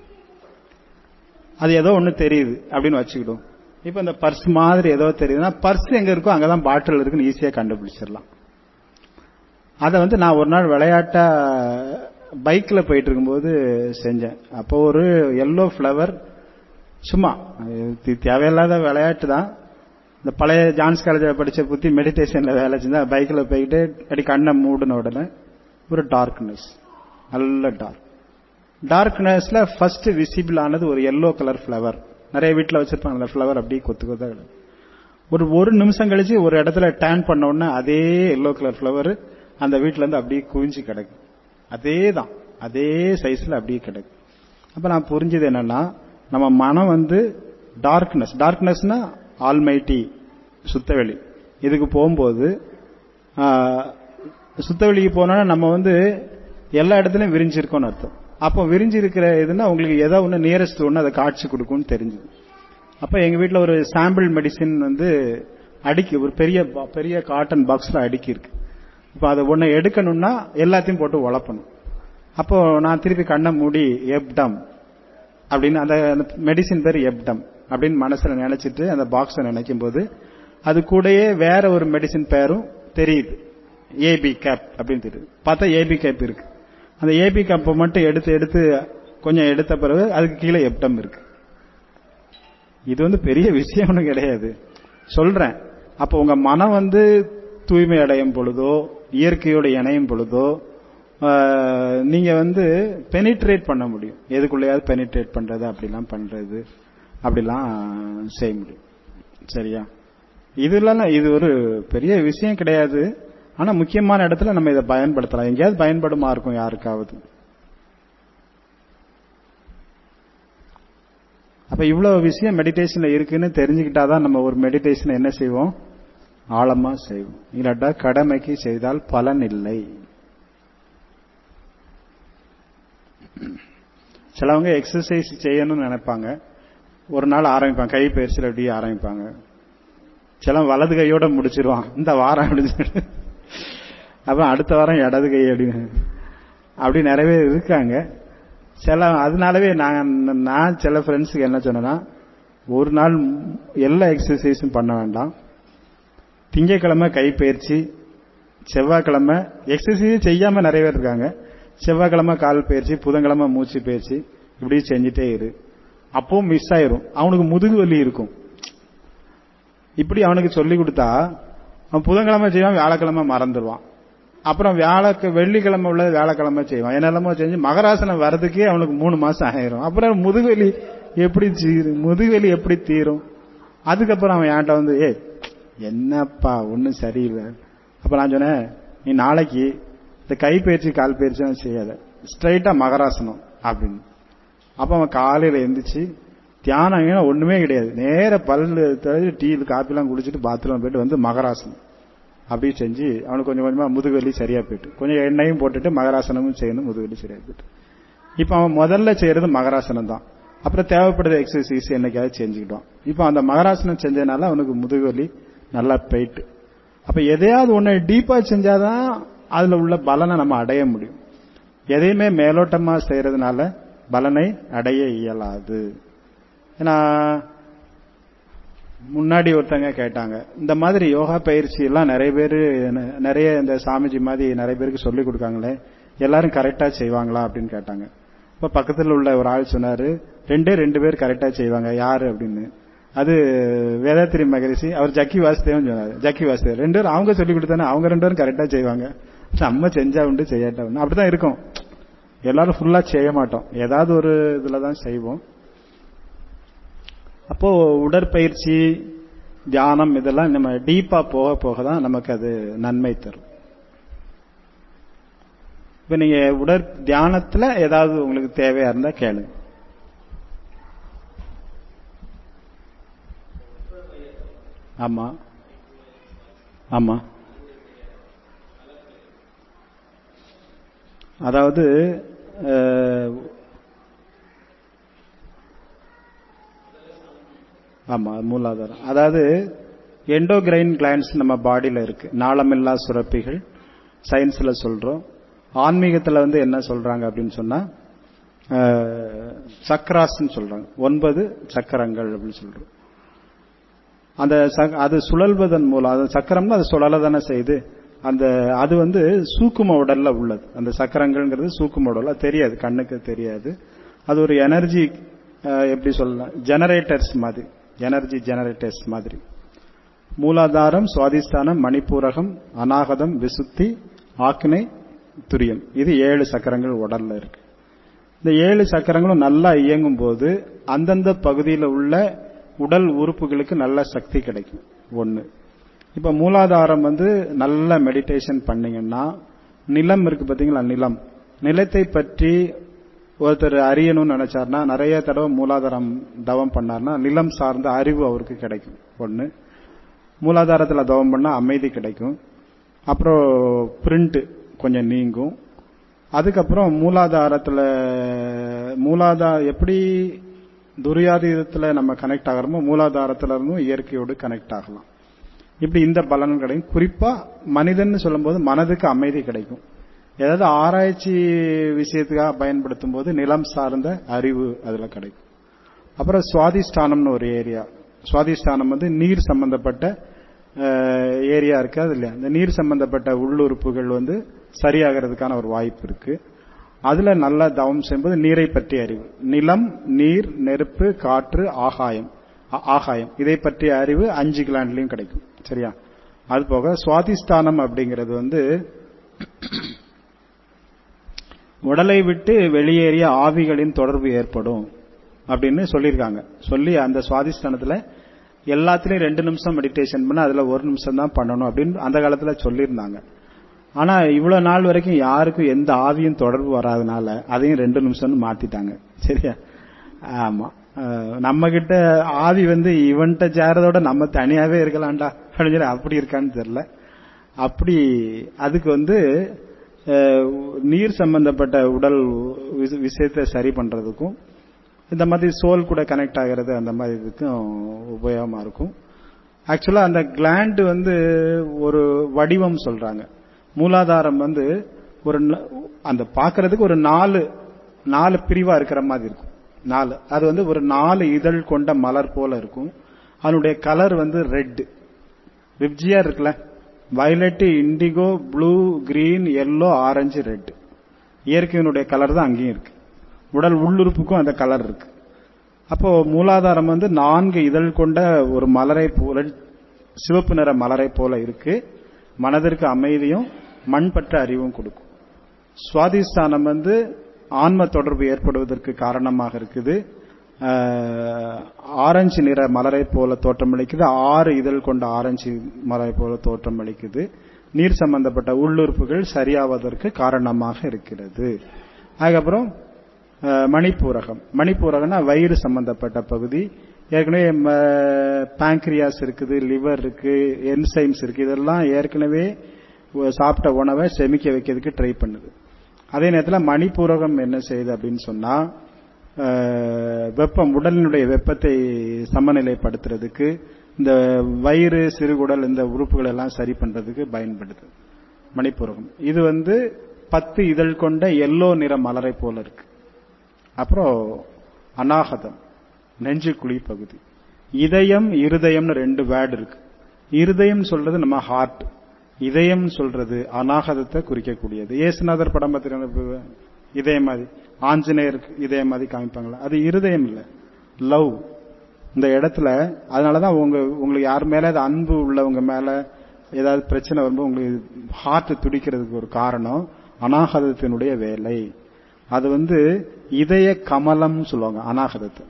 அது ஏதோ ஒண்ணு தெரியுது அப்படின்னு வச்சுக்கிடும் இப்ப இந்த பர்ஸ் மாதிரி ஏதோ தெரியுதுன்னா பர்ஸ் எங்க இருக்கோ அங்கதான் பாட்டில் இருக்குன்னு ஈஸியா கண்டுபிடிச்சிடலாம் அதை வந்து நான் ஒரு நாள் விளையாட்டா பைக்ல போயிட்டு இருக்கும்போது செஞ்சேன் அப்போ ஒரு எல்லோ ஃபிளவர் சும்மா தேவையில்லாத விளையாட்டு தான் இந்த பழைய ஜான்ஸ் காலேஜில் படிச்ச புத்தி மெடிடேஷன்ல வேலை செஞ்சா பைக்ல போயிட்டு அடி கண்ணை மூடின உடனே ஒரு டார்க்னஸ் நல்ல டார்க் டார்க்னஸ்ல ஃபர்ஸ்ட் விசிபிள் ஆனது ஒரு எல்லோ கலர் ஃபிளவர் நிறைய வீட்டில் வச்சிருப்பாங்க அந்த ஃபிளவர் அப்படியே கொத்து கொத்தா ஒரு ஒரு நிமிஷம் கழிச்சு ஒரு இடத்துல டேன் பண்ண உடனே அதே எல்லோ கலர் ஃபிளவர் அந்த வீட்டுல இருந்து அப்படியே குவிஞ்சு கிடக்கும் அதே தான் அதே சைஸ்ல அப்படியே கிடக்கு அப்ப நான் புரிஞ்சது என்னன்னா நம்ம மனம் வந்து டார்க்னஸ் டார்க்னஸ்னா ஆல்மைட்டி சுத்தவெளி இதுக்கு போகும்போது சுத்தவெளிக்கு போனா நம்ம வந்து எல்லா இடத்துலயும் விரிஞ்சிருக்கோம்னு அர்த்தம் அப்போ விரிஞ்சு இருக்கிற இதுன்னா உங்களுக்கு ஏதோ ஒன்று நியரஸ்ட் ஒன்று அதை காட்சி கொடுக்கும்னு தெரிஞ்சுது அப்ப எங்க வீட்டில் ஒரு சாம்பிள் மெடிசின் வந்து அடுக்கி ஒரு பெரிய பெரிய காட்டன் பாக்ஸ்ல அடுக்கி இருக்கு இப்போ அதை ஒன்றை எடுக்கணும்னா எல்லாத்தையும் போட்டு உழப்பணும் அப்போ நான் திருப்பி கண்ணை மூடி எப்டம் அப்படின்னு அந்த மெடிசின் பேர் எப்டம் அப்படின்னு மனசுல நினைச்சிட்டு அந்த பாக்ஸை நினைக்கும் போது அது கூடயே வேற ஒரு மெடிசின் பேரும் தெரியுது ஏபி கேப் அப்படின்னு தெரியுது பார்த்தா ஏபி கேப் இருக்கு அந்த ஏபி கேப்பை மட்டும் எடுத்து எடுத்து கொஞ்சம் எடுத்த பிறகு அதுக்கு கீழே எப்டம் இருக்கு இது வந்து பெரிய விஷயம் ஒன்றும் கிடையாது சொல்றேன் அப்போ உங்க மனம் வந்து தூய்மை அடையும் பொழுதோ இயற்கையோடு இணையும் பொழுதோ ஆஹ், நீங்க வந்து பெனிட்ரேட் பண்ண முடியும் எதுக்குள்ளேயாவது பெனிட்ரேட் பண்றது அப்படிலாம் பண்றது அப்படிலாம் செய்ய முடியும் சரியா இதுலாம் இது ஒரு பெரிய விஷயம் கிடையாது ஆனா முக்கியமான இடத்துல நம்ம இதை பயன்படுத்தலாம் எங்கேயாவது பயன்படுமா இருக்கும் யாருக்காவது அப்ப இவ்வளவு விஷயம் மெடிடேஷன்ல இருக்குன்னு தெரிஞ்சுக்கிட்டாதான் நம்ம ஒரு மெடிடேஷன் என்ன செய்வோம் ஆழமா செய்வோம் இல்லாட்டா கடமைக்கு செய்தால் பலன் இல்லை சிலவங்க எக்ஸசைஸ் செய்யணும்னு நினைப்பாங்க ஒரு நாள் ஆரம்பிப்பாங்க கை பயிற்சியில் அப்படியே ஆரம்பிப்பாங்க சில வலது கையோட முடிச்சிருவான் இந்த வாரம் அப்படின்னு அப்புறம் அடுத்த வாரம் இடது கை அப்படின்னு அப்படி நிறைய பேர் இருக்காங்க சில அதனாலவே நான் நான் சில ஃப்ரெண்ட்ஸுக்கு என்ன சொன்னேன்னா ஒரு நாள் எல்லா எக்ஸசைஸும் பண்ண வேண்டாம் திங்கக்கிழமை கைப்பயிற்சி செவ்வாய்க்கிழமை எக்ஸசைஸ் செய்யாம நிறைய பேர் இருக்காங்க செவ்வாய்க்கிழமை கால் பயிற்சி புதன்கிழமை மூச்சு பயிற்சி இப்படி செஞ்சுட்டே இரு அப்பவும் மிஸ் ஆயிரும் அவனுக்கு முதுகு வலி இருக்கும் இப்படி அவனுக்கு சொல்லி கொடுத்தா அவன் புதன்கிழமை செய்வான் வியாழக்கிழமை மறந்துடுவான் அப்புறம் வியாழக்க வெள்ளிக்கிழமை உள்ள வியாழக்கிழமை செய்வான் என்னெல்லாமோ செஞ்சு மகராசனம் வர்றதுக்கே அவனுக்கு மூணு மாசம் ஆயிரும் அப்புறம் முதுகுவலி எப்படி தீரும் முதுகுவலி எப்படி தீரும் அதுக்கப்புறம் அவன் என்கிட்ட வந்து ஏ என்னப்பா ஒன்றும் சரியில்லை அப்ப நான் சொன்னேன் நீ நாளைக்கு இந்த கைப்பயிற்சி கால் பயிற்சியும் செய்யாத ஸ்ட்ரைட்டா மகராசனம் அப்படின்னு அப்ப அவன் காலையில எந்திரிச்சு தியானம் ஏன்னா ஒண்ணுமே கிடையாது நேர பல்லு தடவி டீ காப்பிலாம் குடிச்சிட்டு பாத்ரூம் போயிட்டு வந்து மகராசனம் அப்படி செஞ்சு அவனுக்கு கொஞ்சம் கொஞ்சமா முதுகுவலி சரியா போயிட்டு கொஞ்சம் எண்ணெயும் போட்டுட்டு மகராசனமும் செய்யணும் முதுகுவலி சரியா போயிட்டு இப்ப அவன் முதல்ல செய்யறது மகராசனம் தான் அப்புறம் தேவைப்படுற எக்ஸசைஸ் என்னைக்காவது செஞ்சுக்கிட்டோம் இப்ப அந்த மகராசனம் செஞ்சதுனால அவனுக்கு முதுகுவலி நல்லா போயிட்டு அப்ப எதையாவது ஒண்ணு டீப்பா செஞ்சாதான் அதுல உள்ள பலனை நம்ம அடைய முடியும் எதையுமே மேலோட்டமா செய்யறதுனால பலனை அடைய இயலாது ஏன்னா முன்னாடி ஒருத்தங்க கேட்டாங்க இந்த மாதிரி யோகா பயிற்சி எல்லாம் நிறைய பேர் நிறைய இந்த சாமிஜி மாதிரி நிறைய பேருக்கு சொல்லி கொடுக்காங்களே எல்லாரும் கரெக்டா செய்வாங்களா அப்படின்னு கேட்டாங்க இப்ப பக்கத்துல உள்ள ஒரு ஆள் சொன்னாரு ரெண்டே ரெண்டு பேர் கரெக்டா செய்வாங்க யாரு அப்படின்னு அது வேதாத்திரி மகரிஷி அவர் ஜக்கி வாசுதேவன் சொன்னாரு ஜக்கி வாசுதேவ் ரெண்டு பேரும் அவங்க சொல்லி கொடுத்தானே அவங்க ரெண்டு பேரும் கரெக்டா செய்வாங்க நம்ம செஞ்சா உண்டு செய்யாட்டா உண்டு அப்படிதான் இருக்கும் எல்லாரும் ஃபுல்லா செய்ய மாட்டோம் ஏதாவது ஒரு இதுலதான் செய்வோம் அப்போ உடற்பயிற்சி தியானம் இதெல்லாம் நம்ம டீப்பா போக போக தான் நமக்கு அது நன்மை தரும் இப்ப நீங்க உடற் தியானத்துல ஏதாவது உங்களுக்கு தேவையா இருந்தா கேளுங்க ஆமா ஆமா அதாவது அஹ், ஆமா மூலாதாரம் அதாவது எண்டோகிரைன் கிளான்ஸ் நம்ம பாடியில இருக்கு நாளமில்லா சுரப்பிகள் சயின்ஸ்ல சொல்றோம் ஆன்மீகத்துல வந்து என்ன சொல்றாங்க அப்படின்னு சொன்னா சக்கராஸ்ன்னு சொல்றாங்க ஒன்பது சக்கரங்கள் அப்படின்னு சொல்றோம் அந்த சக்- அது சுழல்வதன் மூலம் அது சக்கரம்னா அது சுழல தானே செய்யுது அந்த அது வந்து சூக்கும உடல்ல உள்ளது அந்த சக்கரங்கள்ங்கிறது சூக்கும உடல்ல தெரியாது கண்ணுக்கு தெரியாது அது ஒரு எனர்ஜி எப்படி சொல்லலாம் ஜெனரேட்டர்ஸ் மாதிரி எனர்ஜி ஜெனரேட்டர்ஸ் மாதிரி மூலாதாரம் சுவாதிஷ்டானம் மணிப்பூரகம் அநாகதம் விசுத்தி ஆக்னை துரியம் இது ஏழு சக்கரங்கள் உடல்ல இருக்கு இந்த ஏழு சக்கரங்களும் நல்லா இயங்கும் போது அந்தந்த பகுதியில் உள்ள உடல் உறுப்புகளுக்கு நல்ல சக்தி கிடைக்கும் ஒண்ணு இப்ப மூலாதாரம் வந்து நல்ல மெடிடேஷன் பண்ணீங்கன்னா நிலம் இருக்கு பாத்தீங்களா நிலம் நிலத்தை பற்றி ஒருத்தர் அறியணும்னு நினைச்சார்னா நிறைய தடவை மூலாதாரம் தவம் பண்ணார்னா நிலம் சார்ந்த அறிவு அவருக்கு கிடைக்கும் ஒண்ணு மூலாதாரத்துல தவம் பண்ணா அமைதி கிடைக்கும் அப்புறம் பிரிண்ட் கொஞ்சம் நீங்கும் அதுக்கப்புறம் மூலாதாரத்துல மூலாதா எப்படி துரியாதீதத்துல நம்ம கனெக்ட் ஆகிறோமோ மூலாதாரத்துல இருந்தும் இயற்கையோடு கனெக்ட் ஆகலாம் இப்படி இந்த பலன் கிடைக்கும் குறிப்பா மனிதன் சொல்லும்போது மனதுக்கு அமைதி கிடைக்கும் ஏதாவது ஆராய்ச்சி விஷயத்துக்காக பயன்படுத்தும் போது நிலம் சார்ந்த அறிவு அதுல கிடைக்கும் அப்புறம் சுவாதிஷ்டானம்னு ஒரு ஏரியா சுவாதிஷ்டானம் வந்து நீர் சம்பந்தப்பட்ட ஏரியா இருக்கு அது இல்லையா இந்த நீர் சம்பந்தப்பட்ட உள்ளுறுப்புகள் வந்து சரியாகிறதுக்கான ஒரு வாய்ப்பு இருக்கு அதுல நல்லா தவம் செய்யும்போது நீரை பற்றிய அறிவு நிலம் நீர் நெருப்பு காற்று ஆகாயம் ஆ- ஆகாயம் இதை பற்றிய அறிவு அஞ்சு கிளாண்ட்லயும் கிடைக்கும் சரியா அது போக சுவாதிஸ்தானம் அப்படிங்கிறது வந்து உடலை விட்டு வெளியேறிய ஆவிகளின் தொடர்பு ஏற்படும் அப்படின்னு சொல்லியிருக்காங்க சொல்லி அந்த சுவாதிஸ்தானத்துல எல்லாத்துலயும் ரெண்டு நிமிஷம் மெடிடேஷன் பண்ண அதுல ஒரு நிமிஷம் தான் பண்ணணும் அப்படின்னு அந்த காலத்துல சொல்லியிருந்தாங்க ஆனா இவ்வளவு நாள் வரைக்கும் யாருக்கும் எந்த ஆவியும் தொடர்பு வராதனால அதையும் ரெண்டு நிமிஷம்னு மாத்திட்டாங்க சரியா ஆமா அஹ் நம்ம கிட்ட ஆவி வந்து இவன்கிட்ட சேரதோட நம்ம தனியாவே இருக்கலாம்டா அப்படின்னு சொல்லி அப்படி இருக்கான்னு தெரியல அப்படி அதுக்கு வந்து அஹ், நீர் சம்பந்தப்பட்ட உடல் விஷ- விஷயத்தை சரி பண்றதுக்கும் இந்த மாதிரி சோல் கூட கனெக்ட் ஆகிறது அந்த மாதிரி இதுக்கும் உபயோகமா இருக்கும் ஆக்சுவலா அந்த கிளாண்ட் வந்து ஒரு வடிவம் சொல்றாங்க மூலாதாரம் வந்து ஒரு ந- அந்த பார்க்கிறதுக்கு ஒரு நாலு நாலு பிரிவா இருக்கிற மாதிரி இருக்கும் நாலு அது வந்து ஒரு நாலு இதழ் கொண்ட மலர் போல இருக்கும் அதனுடைய கலர் வந்து ரெட் விப்ஜியா இருக்குல்ல violet indigo blue green yellow orange red இயற்கையினுடைய கலர் தான் அங்கேயும் இருக்கு உடல் உள்ளுறுப்புக்கும் அந்த கலர் இருக்கு அப்போ மூலாதாரம் வந்து நான்கு இதழ் கொண்ட ஒரு மலரை போல சிவப்பு நிற மலரை போல இருக்கு மனதிற்கு அமைதியும் மண்பற்ற அறிவும் கொடுக்கும் சுவாதிஸ்தானம் வந்து ஆன்ம தொடர்பு ஏற்படுவதற்கு காரணமாக இருக்குது ஆஹ், ஆரஞ்சு நிற மலரை போல தோற்றமளிக்குது ஆறு இதழ் கொண்ட ஆரஞ்சு மலரை போல தோற்றமளிக்குது நீர் சம்பந்தப்பட்ட உள்ளுறுப்புகள் சரியாவதற்கு காரணமாக இருக்கிறது அதுக்கப்புறம் ஆஹ், மணிப்பூரகம் மணிப்பூரகம்னா வயிறு சம்பந்தப்பட்ட பகுதி ஏற்கனவே பேங்க்ரியாஸ் இருக்குது லிவர் இருக்கு என்சைம்ஸ் இருக்கு இதெல்லாம் ஏற்கனவே உ- சாப்பிட்ட உணவை செமிக்க வைக்கிறதுக்கு ட்ரை பண்ணுது அதே நேரத்தில் மணிப்பூரகம் என்ன செய்யுது அப்படின்னு சொன்னா அஹ், வெப்பம் உடலினுடைய வெப்பத்தை சமநிலைப்படுத்துறதுக்கு இந்த வயிறு சிறுகுடல் இந்த உறுப்புகள் எல்லாம் சரி பண்றதுக்கு பயன்படுது மணிப்பூரகம் இது வந்து பத்து இதழ் கொண்ட எல்லோ நிற மலரை போல இருக்கு அப்புறம் அநாகதம் நெஞ்சு குழி பகுதி இதயம் இருதயம்னு ரெண்டு வேர்டு இருக்கு இருதயம் சொல்றது நம்ம ஹார்ட் இதயம் சொல்றது அநாகதத்தை குறிக்கக்கூடியது ஏசுநாதர் படம் பார்த்தீங்கன்னா இதயம் மாதிரி ஆஞ்சநேயருக்கு இதயம் மாதிரி காமிப்பாங்களா அது இருதயம் இல்ல லவ் இந்த இடத்துல அதனாலதான் உங்க உங்களுக்கு யார் மேல அது அன்பு உள்ளவங்க மேல ஏதாவது பிரச்சனை வரும்போது உங்களுக்கு ஹார்ட் துடிக்கிறதுக்கு ஒரு காரணம் அநாகதத்தினுடைய வேலை அது வந்து இதய கமலம் சொல்லுவாங்க அநாகதத்தை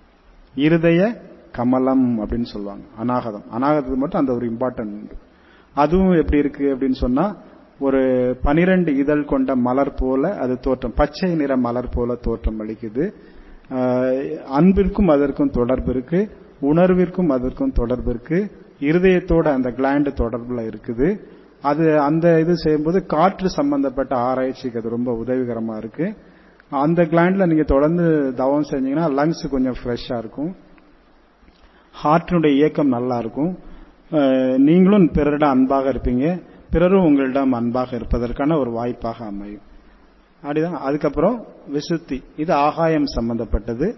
இருதய கமலம் அப்படின்னு சொல்லுவாங்க அநாகதம் அநாகதத்துக்கு மட்டும் அந்த ஒரு இம்பார்ட்டன்ட் உண்டு அதுவும் எப்படி இருக்கு அப்படின்னு சொன்னா ஒரு பனிரெண்டு இதழ் கொண்ட மலர் போல அது தோற்றம் பச்சை நிற மலர் போல தோற்றம் அளிக்குது ஆஹ் அன்பிற்கும் அதற்கும் தொடர்பு இருக்கு உணர்விற்கும் அதற்கும் தொடர்பு இருக்கு இருதயத்தோட அந்த கிளாண்ட் தொடர்புல இருக்குது அது அந்த இது செய்யும்போது காற்று சம்பந்தப்பட்ட ஆராய்ச்சிக்கு அது ரொம்ப உதவிகரமா இருக்கு அந்த கிளாண்ட்ல நீங்க தொடர்ந்து தவம் செஞ்சீங்கன்னா லங்ஸ் கொஞ்சம் ஃப்ரெஷ்ஷா இருக்கும் ஹார்ட்டினுடைய இயக்கம் நல்லா இருக்கும் அஹ் நீங்களும் பிறரிடம் அன்பாக இருப்பீங்க பிறரும் உங்களிடம் அன்பாக இருப்பதற்கான ஒரு வாய்ப்பாக அமையும் அப்படிதான் அதுக்கப்புறம் விசுத்தி இது ஆகாயம் சம்பந்தப்பட்டது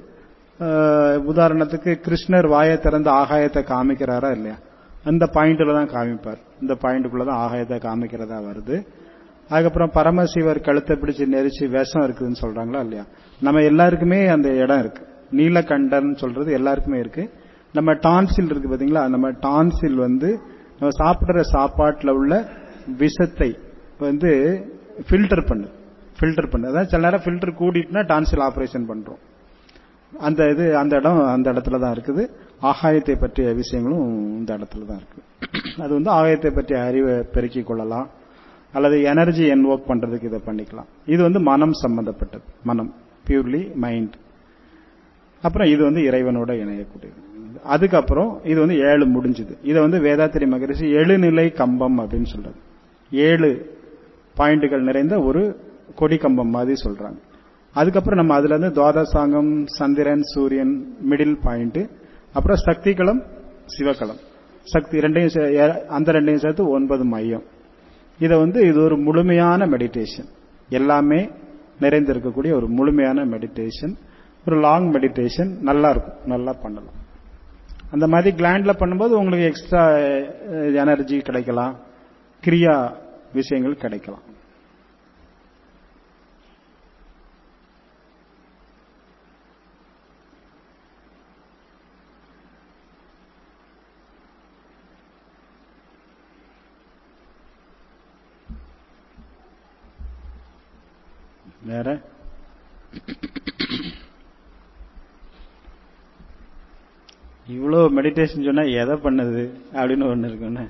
அஹ் உதாரணத்துக்கு கிருஷ்ணர் வாயை திறந்து ஆகாயத்தை காமிக்கிறாரா இல்லையா அந்த பாயிண்ட்ல தான் காமிப்பார் இந்த பாயிண்ட்டுக்குள்ள தான் ஆகாயத்தை காமிக்கிறதா வருது அதுக்கப்புறம் பரமசிவர் கழுத்தை பிடிச்சு நெரிச்சு விஷம் இருக்குதுன்னு சொல்றாங்களா இல்லையா நம்ம எல்லாருக்குமே அந்த இடம் இருக்கு நீலகண்டன் சொல்றது எல்லாருக்குமே இருக்கு நம்ம டான்சில் இருக்கு பாத்தீங்களா நம்ம டான்சில் வந்து நம்ம சாப்பிடுற சாப்பாட்டுல உள்ள விஷத்தை வந்து ஃபில்டர் பண்ணு ஃபில்டர் பண்ணு அதாவது சில நேரம் ஃபில்டர் கூடிட்டுனா டான்சில் ஆபரேஷன் பண்றோம் அந்த இது அந்த இடம் அந்த இடத்துல தான் இருக்குது ஆகாயத்தை பற்றிய விஷயங்களும் இந்த இடத்துல தான் இருக்கு அது வந்து ஆகாயத்தை பற்றிய அறிவை பெருக்கிக் கொள்ளலாம் அல்லது எனர்ஜி என்வோக் பண்றதுக்கு இதை பண்ணிக்கலாம் இது வந்து மனம் சம்பந்தப்பட்டது மனம் பியூர்லி மைண்ட் அப்புறம் இது வந்து இறைவனோட இணையக்கூடியது அதுக்கப்புறம் இது வந்து ஏழு முடிஞ்சுது இதை வந்து வேதாத்திரி மகரிஷி எழுநிலை கம்பம் அப்படின்னு சொல்றது ஏழு பாயிண்டுகள் நிறைந்த ஒரு கொடி கம்பம் மாதிரி சொல்றாங்க அதுக்கப்புறம் நம்ம அதுல இருந்து துவாதசாங்கம் சந்திரன் சூரியன் மிடில் பாயிண்ட் அப்புறம் சக்திகளம் சிவகளம் சக்தி ரெண்டையும் சே- ஏ- அந்த ரெண்டையும் சேர்த்து ஒன்பது மையம் இதை வந்து இது ஒரு முழுமையான மெடிடேஷன் எல்லாமே நிறைந்திருக்கக்கூடிய ஒரு முழுமையான மெடிடேஷன் ஒரு லாங் மெடிடேஷன் நல்லா இருக்கும் நல்லா பண்ணலாம் அந்த மாதிரி கிளாண்ட்ல பண்ணும்போது உங்களுக்கு எக்ஸ்ட்ரா எனர்ஜி கிடைக்கலாம் கிரியா விஷயங்கள் கிடைக்கலாம் வேற இவ்வளோ மெடிடேஷன் சொன்னா எதை பண்ணுது அப்படின்னு ஒண்ணு இருக்குன்னு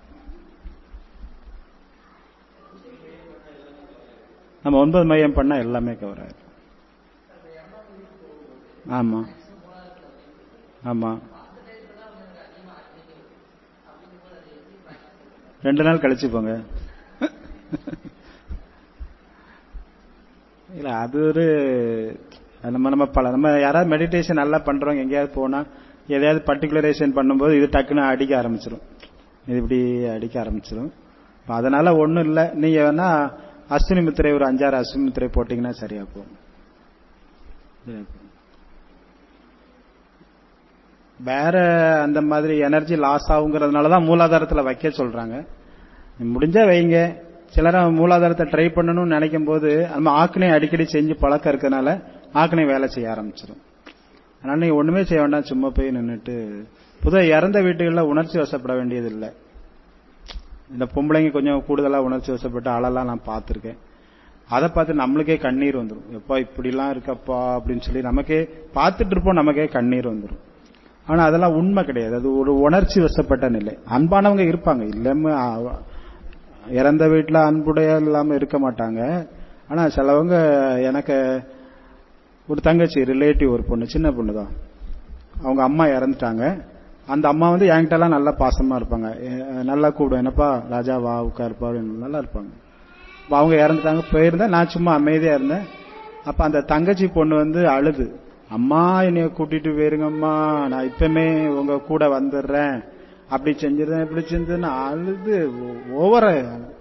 நம்ம ஒன்பது மையம் பண்ணா எல்லாமே கவர் ஆயிரும் ஆமா ஆமா ரெண்டு நாள் கழிச்சு போங்க இல்ல அது ஒரு நம்ம நம்ம பல நம்ம யாராவது மெடிடேஷன் நல்லா பண்றோம் எங்கேயாவது போனா எதையாவது பர்டிகுலரேஷன் பண்ணும்போது இது டக்குன்னு அடிக்க ஆரம்பிச்சிடும் இது இப்படி அடிக்க ஆரம்பிச்சிடும் அதனால ஒண்ணும் இல்ல நீங்க வேணா அஸ்வினி முத்திரை ஒரு அஞ்சாறு அஸ்வினி முத்திரை போட்டீங்கன்னா சரியா போகும் வேற அந்த மாதிரி எனர்ஜி லாஸ் ஆகுங்கிறதுனால தான் மூலாதாரத்துல வைக்க சொல்றாங்க முடிஞ்சா வைங்க சிலரும் மூலாதாரத்தை ட்ரை பண்ணணும்னு நினைக்கும் போது நம்ம ஆக்கினை அடிக்கடி செஞ்சு பழக்கம் இருக்கனால ஆக்கினை வேலை செய்ய ஆரம்பிச்சிடும் அதனால நீங்க ஒண்ணுமே செய்ய வேண்டாம் சும்மா போய் நின்றுட்டு புதுவாக இறந்த வீட்டுகளில் உணர்ச்சி வசப்பட வேண்டியது இல்லை இந்த பொம்பளைங்க கொஞ்சம் கூடுதலா உணர்ச்சி வசப்பட்டு ஆளெல்லாம் நான் பார்த்துருக்கேன் அதை பார்த்து நம்மளுக்கே கண்ணீர் வந்துடும் எப்பா இப்படிலாம் இருக்கப்பா அப்படின்னு சொல்லி நமக்கே பார்த்துட்டு இருப்போம் நமக்கே கண்ணீர் வந்துடும் ஆனா அதெல்லாம் உண்மை கிடையாது அது ஒரு உணர்ச்சி வசப்பட்ட நிலை அன்பானவங்க இருப்பாங்க இல்லாம இறந்த வீட்டுல அன்புடைய இல்லாம இருக்க மாட்டாங்க ஆனா சிலவங்க எனக்கு ஒரு தங்கச்சி ரிலேட்டிவ் ஒரு பொண்ணு சின்ன பொண்ணு தான் அவங்க அம்மா இறந்துட்டாங்க அந்த அம்மா வந்து என்கிட்ட எல்லாம் நல்லா பாசமா இருப்பாங்க நல்லா கூப்பிடும் என்னப்பா ராஜா வா உட்காருப்பா நல்லா இருப்பாங்க அவங்க இறந்துட்டாங்க போயிருந்தேன் நான் சும்மா அமைதியா இருந்தேன் அப்ப அந்த தங்கச்சி பொண்ணு வந்து அழுது அம்மா என்னைய கூட்டிட்டு போயிருங்கம்மா நான் இப்பவுமே உங்க கூட வந்துடுறேன் அப்படி செஞ்சிருந்தேன் இப்படி செஞ்சதுன்னு அழுது ஓவர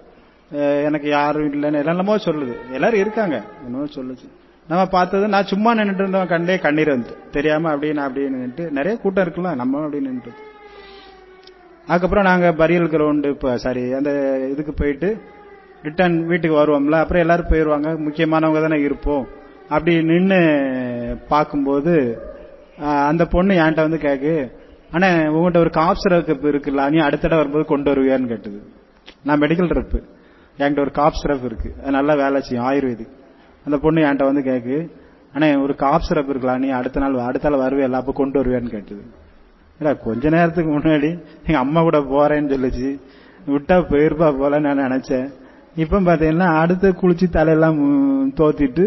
எனக்கு யாரும் இல்லைன்னு என்னென்னமோ சொல்லுது எல்லாரும் இருக்காங்க என்னமோ சொல்லுச்சு நம்ம பார்த்தது நான் சும்மா நின்றுட்டு இருந்தவன் கண்டே கண்ணீர் வந்து தெரியாம அப்படின்னு அப்படின்னு நின்றுட்டு நிறைய கூட்டம் இருக்கலாம் நம்ம அப்படின்னு நின்று அதுக்கப்புறம் நாங்க பரியல் கிரவுண்டு இப்ப சாரி அந்த இதுக்கு போயிட்டு ரிட்டர்ன் வீட்டுக்கு வருவோம்ல அப்புறம் எல்லாரும் போயிடுவாங்க முக்கியமானவங்க தானே இருப்போம் அப்படி நின்று பார்க்கும்போது அந்த பொண்ணு என்கிட்ட வந்து கேக்கு ஆனா உங்ககிட்ட ஒரு காப் சிரப் இருக்குல்ல நீ அடுத்த தடவை வரும்போது கொண்டு வருவியான்னு கேட்டது நான் மெடிக்கல் ரெப்பு என்கிட்ட ஒரு காப் சிரப் இருக்கு அது நல்லா வேலை செய்யும் ஆயுர்வேதிக் அந்த பொண்ணு என்கிட்ட வந்து கேக்கு ஆனா ஒரு காப் சிரப் இருக்கலாம் நீ அடுத்த நாள் அடுத்த நாள் வருவே அப்ப கொண்டு வருவியான்னு கேட்டது இல்ல கொஞ்ச நேரத்துக்கு முன்னாடி எங்க அம்மா கூட போறேன்னு சொல்லிச்சு விட்டா போயிருப்பா போல நான் நினைச்சேன் இப்ப பாத்தீங்கன்னா அடுத்து குளிச்சு தலையெல்லாம் தோத்திட்டு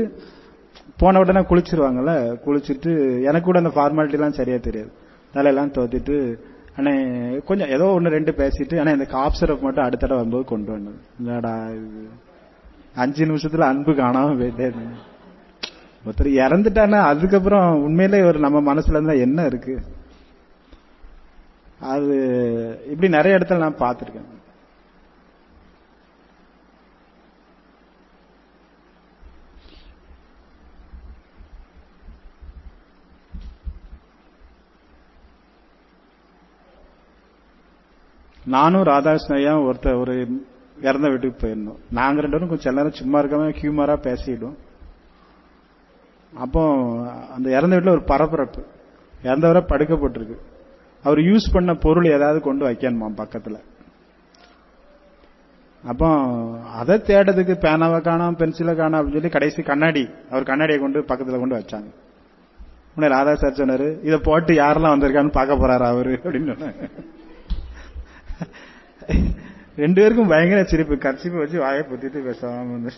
போன உடனே குளிச்சிருவாங்கல்ல குளிச்சுட்டு எனக்கு கூட அந்த ஃபார்மாலிட்டி எல்லாம் சரியா தெரியாது தலையெல்லாம் தோத்திட்டு ஆனா கொஞ்சம் ஏதோ ஒன்னு ரெண்டு பேசிட்டு ஆனா இந்த காப் சிரப் மட்டும் அடுத்த தடவை வரும்போது கொண்டு வந்தது இல்லடா இது அஞ்சு நிமிஷத்துல அன்பு காணாம போயிட்டே ஒருத்தர் இறந்துட்டானா அதுக்கப்புறம் உண்மையிலே ஒரு நம்ம மனசுல இருந்தா என்ன இருக்கு அது இப்படி நிறைய இடத்துல நான் பார்த்திருக்கேன் நானும் ராதாகிருஷ்ணய்யா ஒருத்தர் ஒரு இறந்த வீட்டுக்கு போயிருந்தோம் நாங்க ரெண்டு பேரும் கொஞ்சம் நேரம் சும்மா இருக்காம ஹியூமரா பேசிடும் அப்போ அந்த இறந்த வீட்டுல ஒரு பரபரப்பு இறந்தவரை படுக்கப்பட்டிருக்கு அவர் யூஸ் பண்ண பொருள் ஏதாவது கொண்டு வைக்கணுமா பக்கத்துல அப்போ அதை தேடுறதுக்கு பேனாவை காணாம பென்சிலை காணாம் அப்படின்னு சொல்லி கடைசி கண்ணாடி அவர் கண்ணாடியை கொண்டு பக்கத்துல கொண்டு வச்சாங்க உடனே ராதா சார் சொன்னாரு இதை போட்டு யாரெல்லாம் வந்திருக்கான்னு பார்க்க போறாரு அவரு அப்படின்னு சொன்னாங்க ரெண்டு பேருக்கும் பயங்கர சிரிப்பு கர்ச்சிப்பை வச்சு வாயை பொத்திட்டு பேசாம வந்து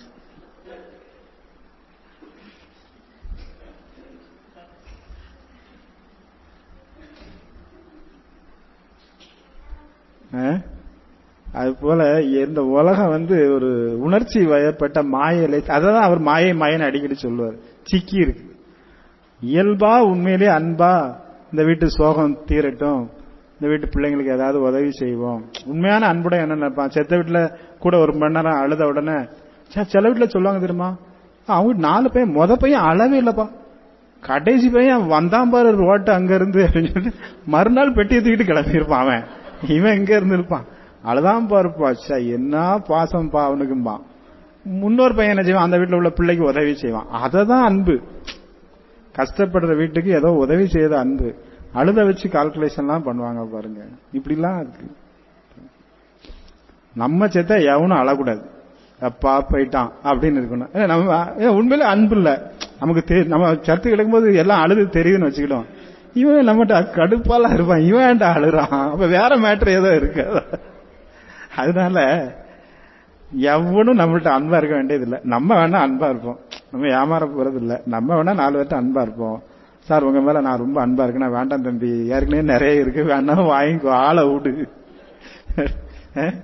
அது போல இந்த உலகம் வந்து ஒரு உணர்ச்சி வயப்பட்ட மாயலை அதான் அவர் மாயை மாயன்னு அடிக்கடி சொல்லுவார் சிக்கி இருக்கு இயல்பா உண்மையிலே அன்பா இந்த வீட்டு சோகம் தீரட்டும் இந்த வீட்டு பிள்ளைங்களுக்கு ஏதாவது உதவி செய்வோம் உண்மையான அன்புட என்ன நினைப்பான் செத்த வீட்டுல கூட ஒரு மணி நேரம் அழுத உடனே சில வீட்டுல சொல்லுவாங்க தெரியுமா அவங்க நாலு பையன் மொத பையன் அழவே இல்லப்பா கடைசி பையன் வந்தான் பாரு ரோட்டு அங்க இருந்து அப்படின்னு சொல்லி மறுநாள் பெட்டி தூக்கிட்டு கிளம்பியிருப்பான் அவன் இவன் எங்க இருந்து இருப்பான் அழுதான் பாருப்பா சா என்ன பாசம் பா அவனுக்கும்பான் முன்னோர் பையன் என்ன செய்வான் அந்த வீட்டுல உள்ள பிள்ளைக்கு உதவி செய்வான் அததான் அன்பு கஷ்டப்படுற வீட்டுக்கு ஏதோ உதவி செய்த அன்பு அழுத வச்சு கால்குலேஷன்லாம் பண்ணுவாங்க பாருங்க இப்படிலாம் இருக்கு நம்ம செத்த எவனும் அழக்கூடாது அப்பா போயிட்டான் அப்படின்னு இருக்கணும் ஏ, நம்ம ஏ, உண்மையிலே அன்பு இல்ல நமக்கு தெரி- நம்ம சத்து கிடக்கும்போது எல்லாம் அழுது தெரியுதுன்னு வச்சுக்கிட்டோம் இவன் நம்மகிட்ட கடுப்பாலாம் இருப்பான் இவன் ஏன்டா அழுறான் அப்ப வேற மேட்டர் ஏதோ இருக்கு அதனால எவனும் நம்மள்ட்ட அன்பா இருக்க வேண்டியது இல்ல நம்ம வேணா அன்பா இருப்போம் நம்ம ஏமாற போறது இல்ல நம்ம வேணா நாலு பேர்ட்ட அன்பா இருப்போம் சார் உங்க மேல நான் ரொம்ப அன்பா இருக்கேன் நான் வேண்டாம் தம்பி ஏற்கனவே நிறைய இருக்கு வேணாம் வாங்கிக்கோ ஆளை விடு அஹ்?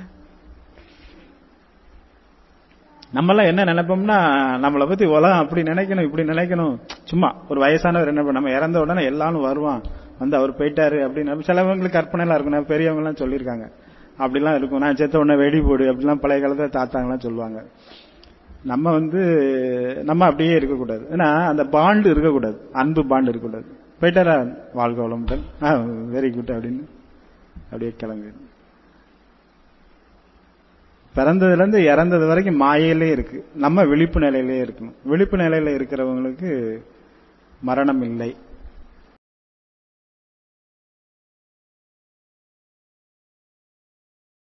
நம்மளாம் என்ன நினைப்போம்னா நம்மளை பத்தி உலகம் அப்படி நினைக்கணும் இப்படி நினைக்கணும் சும்மா ஒரு வயசானவர் என்ன பண்ண- நம்ம இறந்த உடனே எல்லாரும் வருவான் வந்து அவர் போயிட்டாரு அப்படின்னு சிலவங்களுக்கு கற்பனை எல்லாம் இருக்கும் நான் பெரியவங்க எல்லாம் சொல்லியிருக்காங்க அப்படிலாம் இருக்கும் நான் செத்த உடனே வெடி போடு அப்படிலாம் பழைய காலத்துல தாத்தாங்கலாம் சொல்லுவாங்க நம்ம வந்து நம்ம அப்படியே இருக்கக்கூடாது ஏன்னா அந்த பாண்டு இருக்கக்கூடாது அன்பு பாண்டு இருக்கக்கூடாது போயிட்டாரா வாழ்க வளமுடன் வெரி குட் அப்படின்னு அப்படியே கிளம்பி பிறந்ததுல இருந்து இறந்தது வரைக்கும் மாயையிலே இருக்கு நம்ம விழிப்பு நிலையிலே இருக்கணும் விழிப்பு நிலையில இருக்கிறவங்களுக்கு மரணம் இல்லை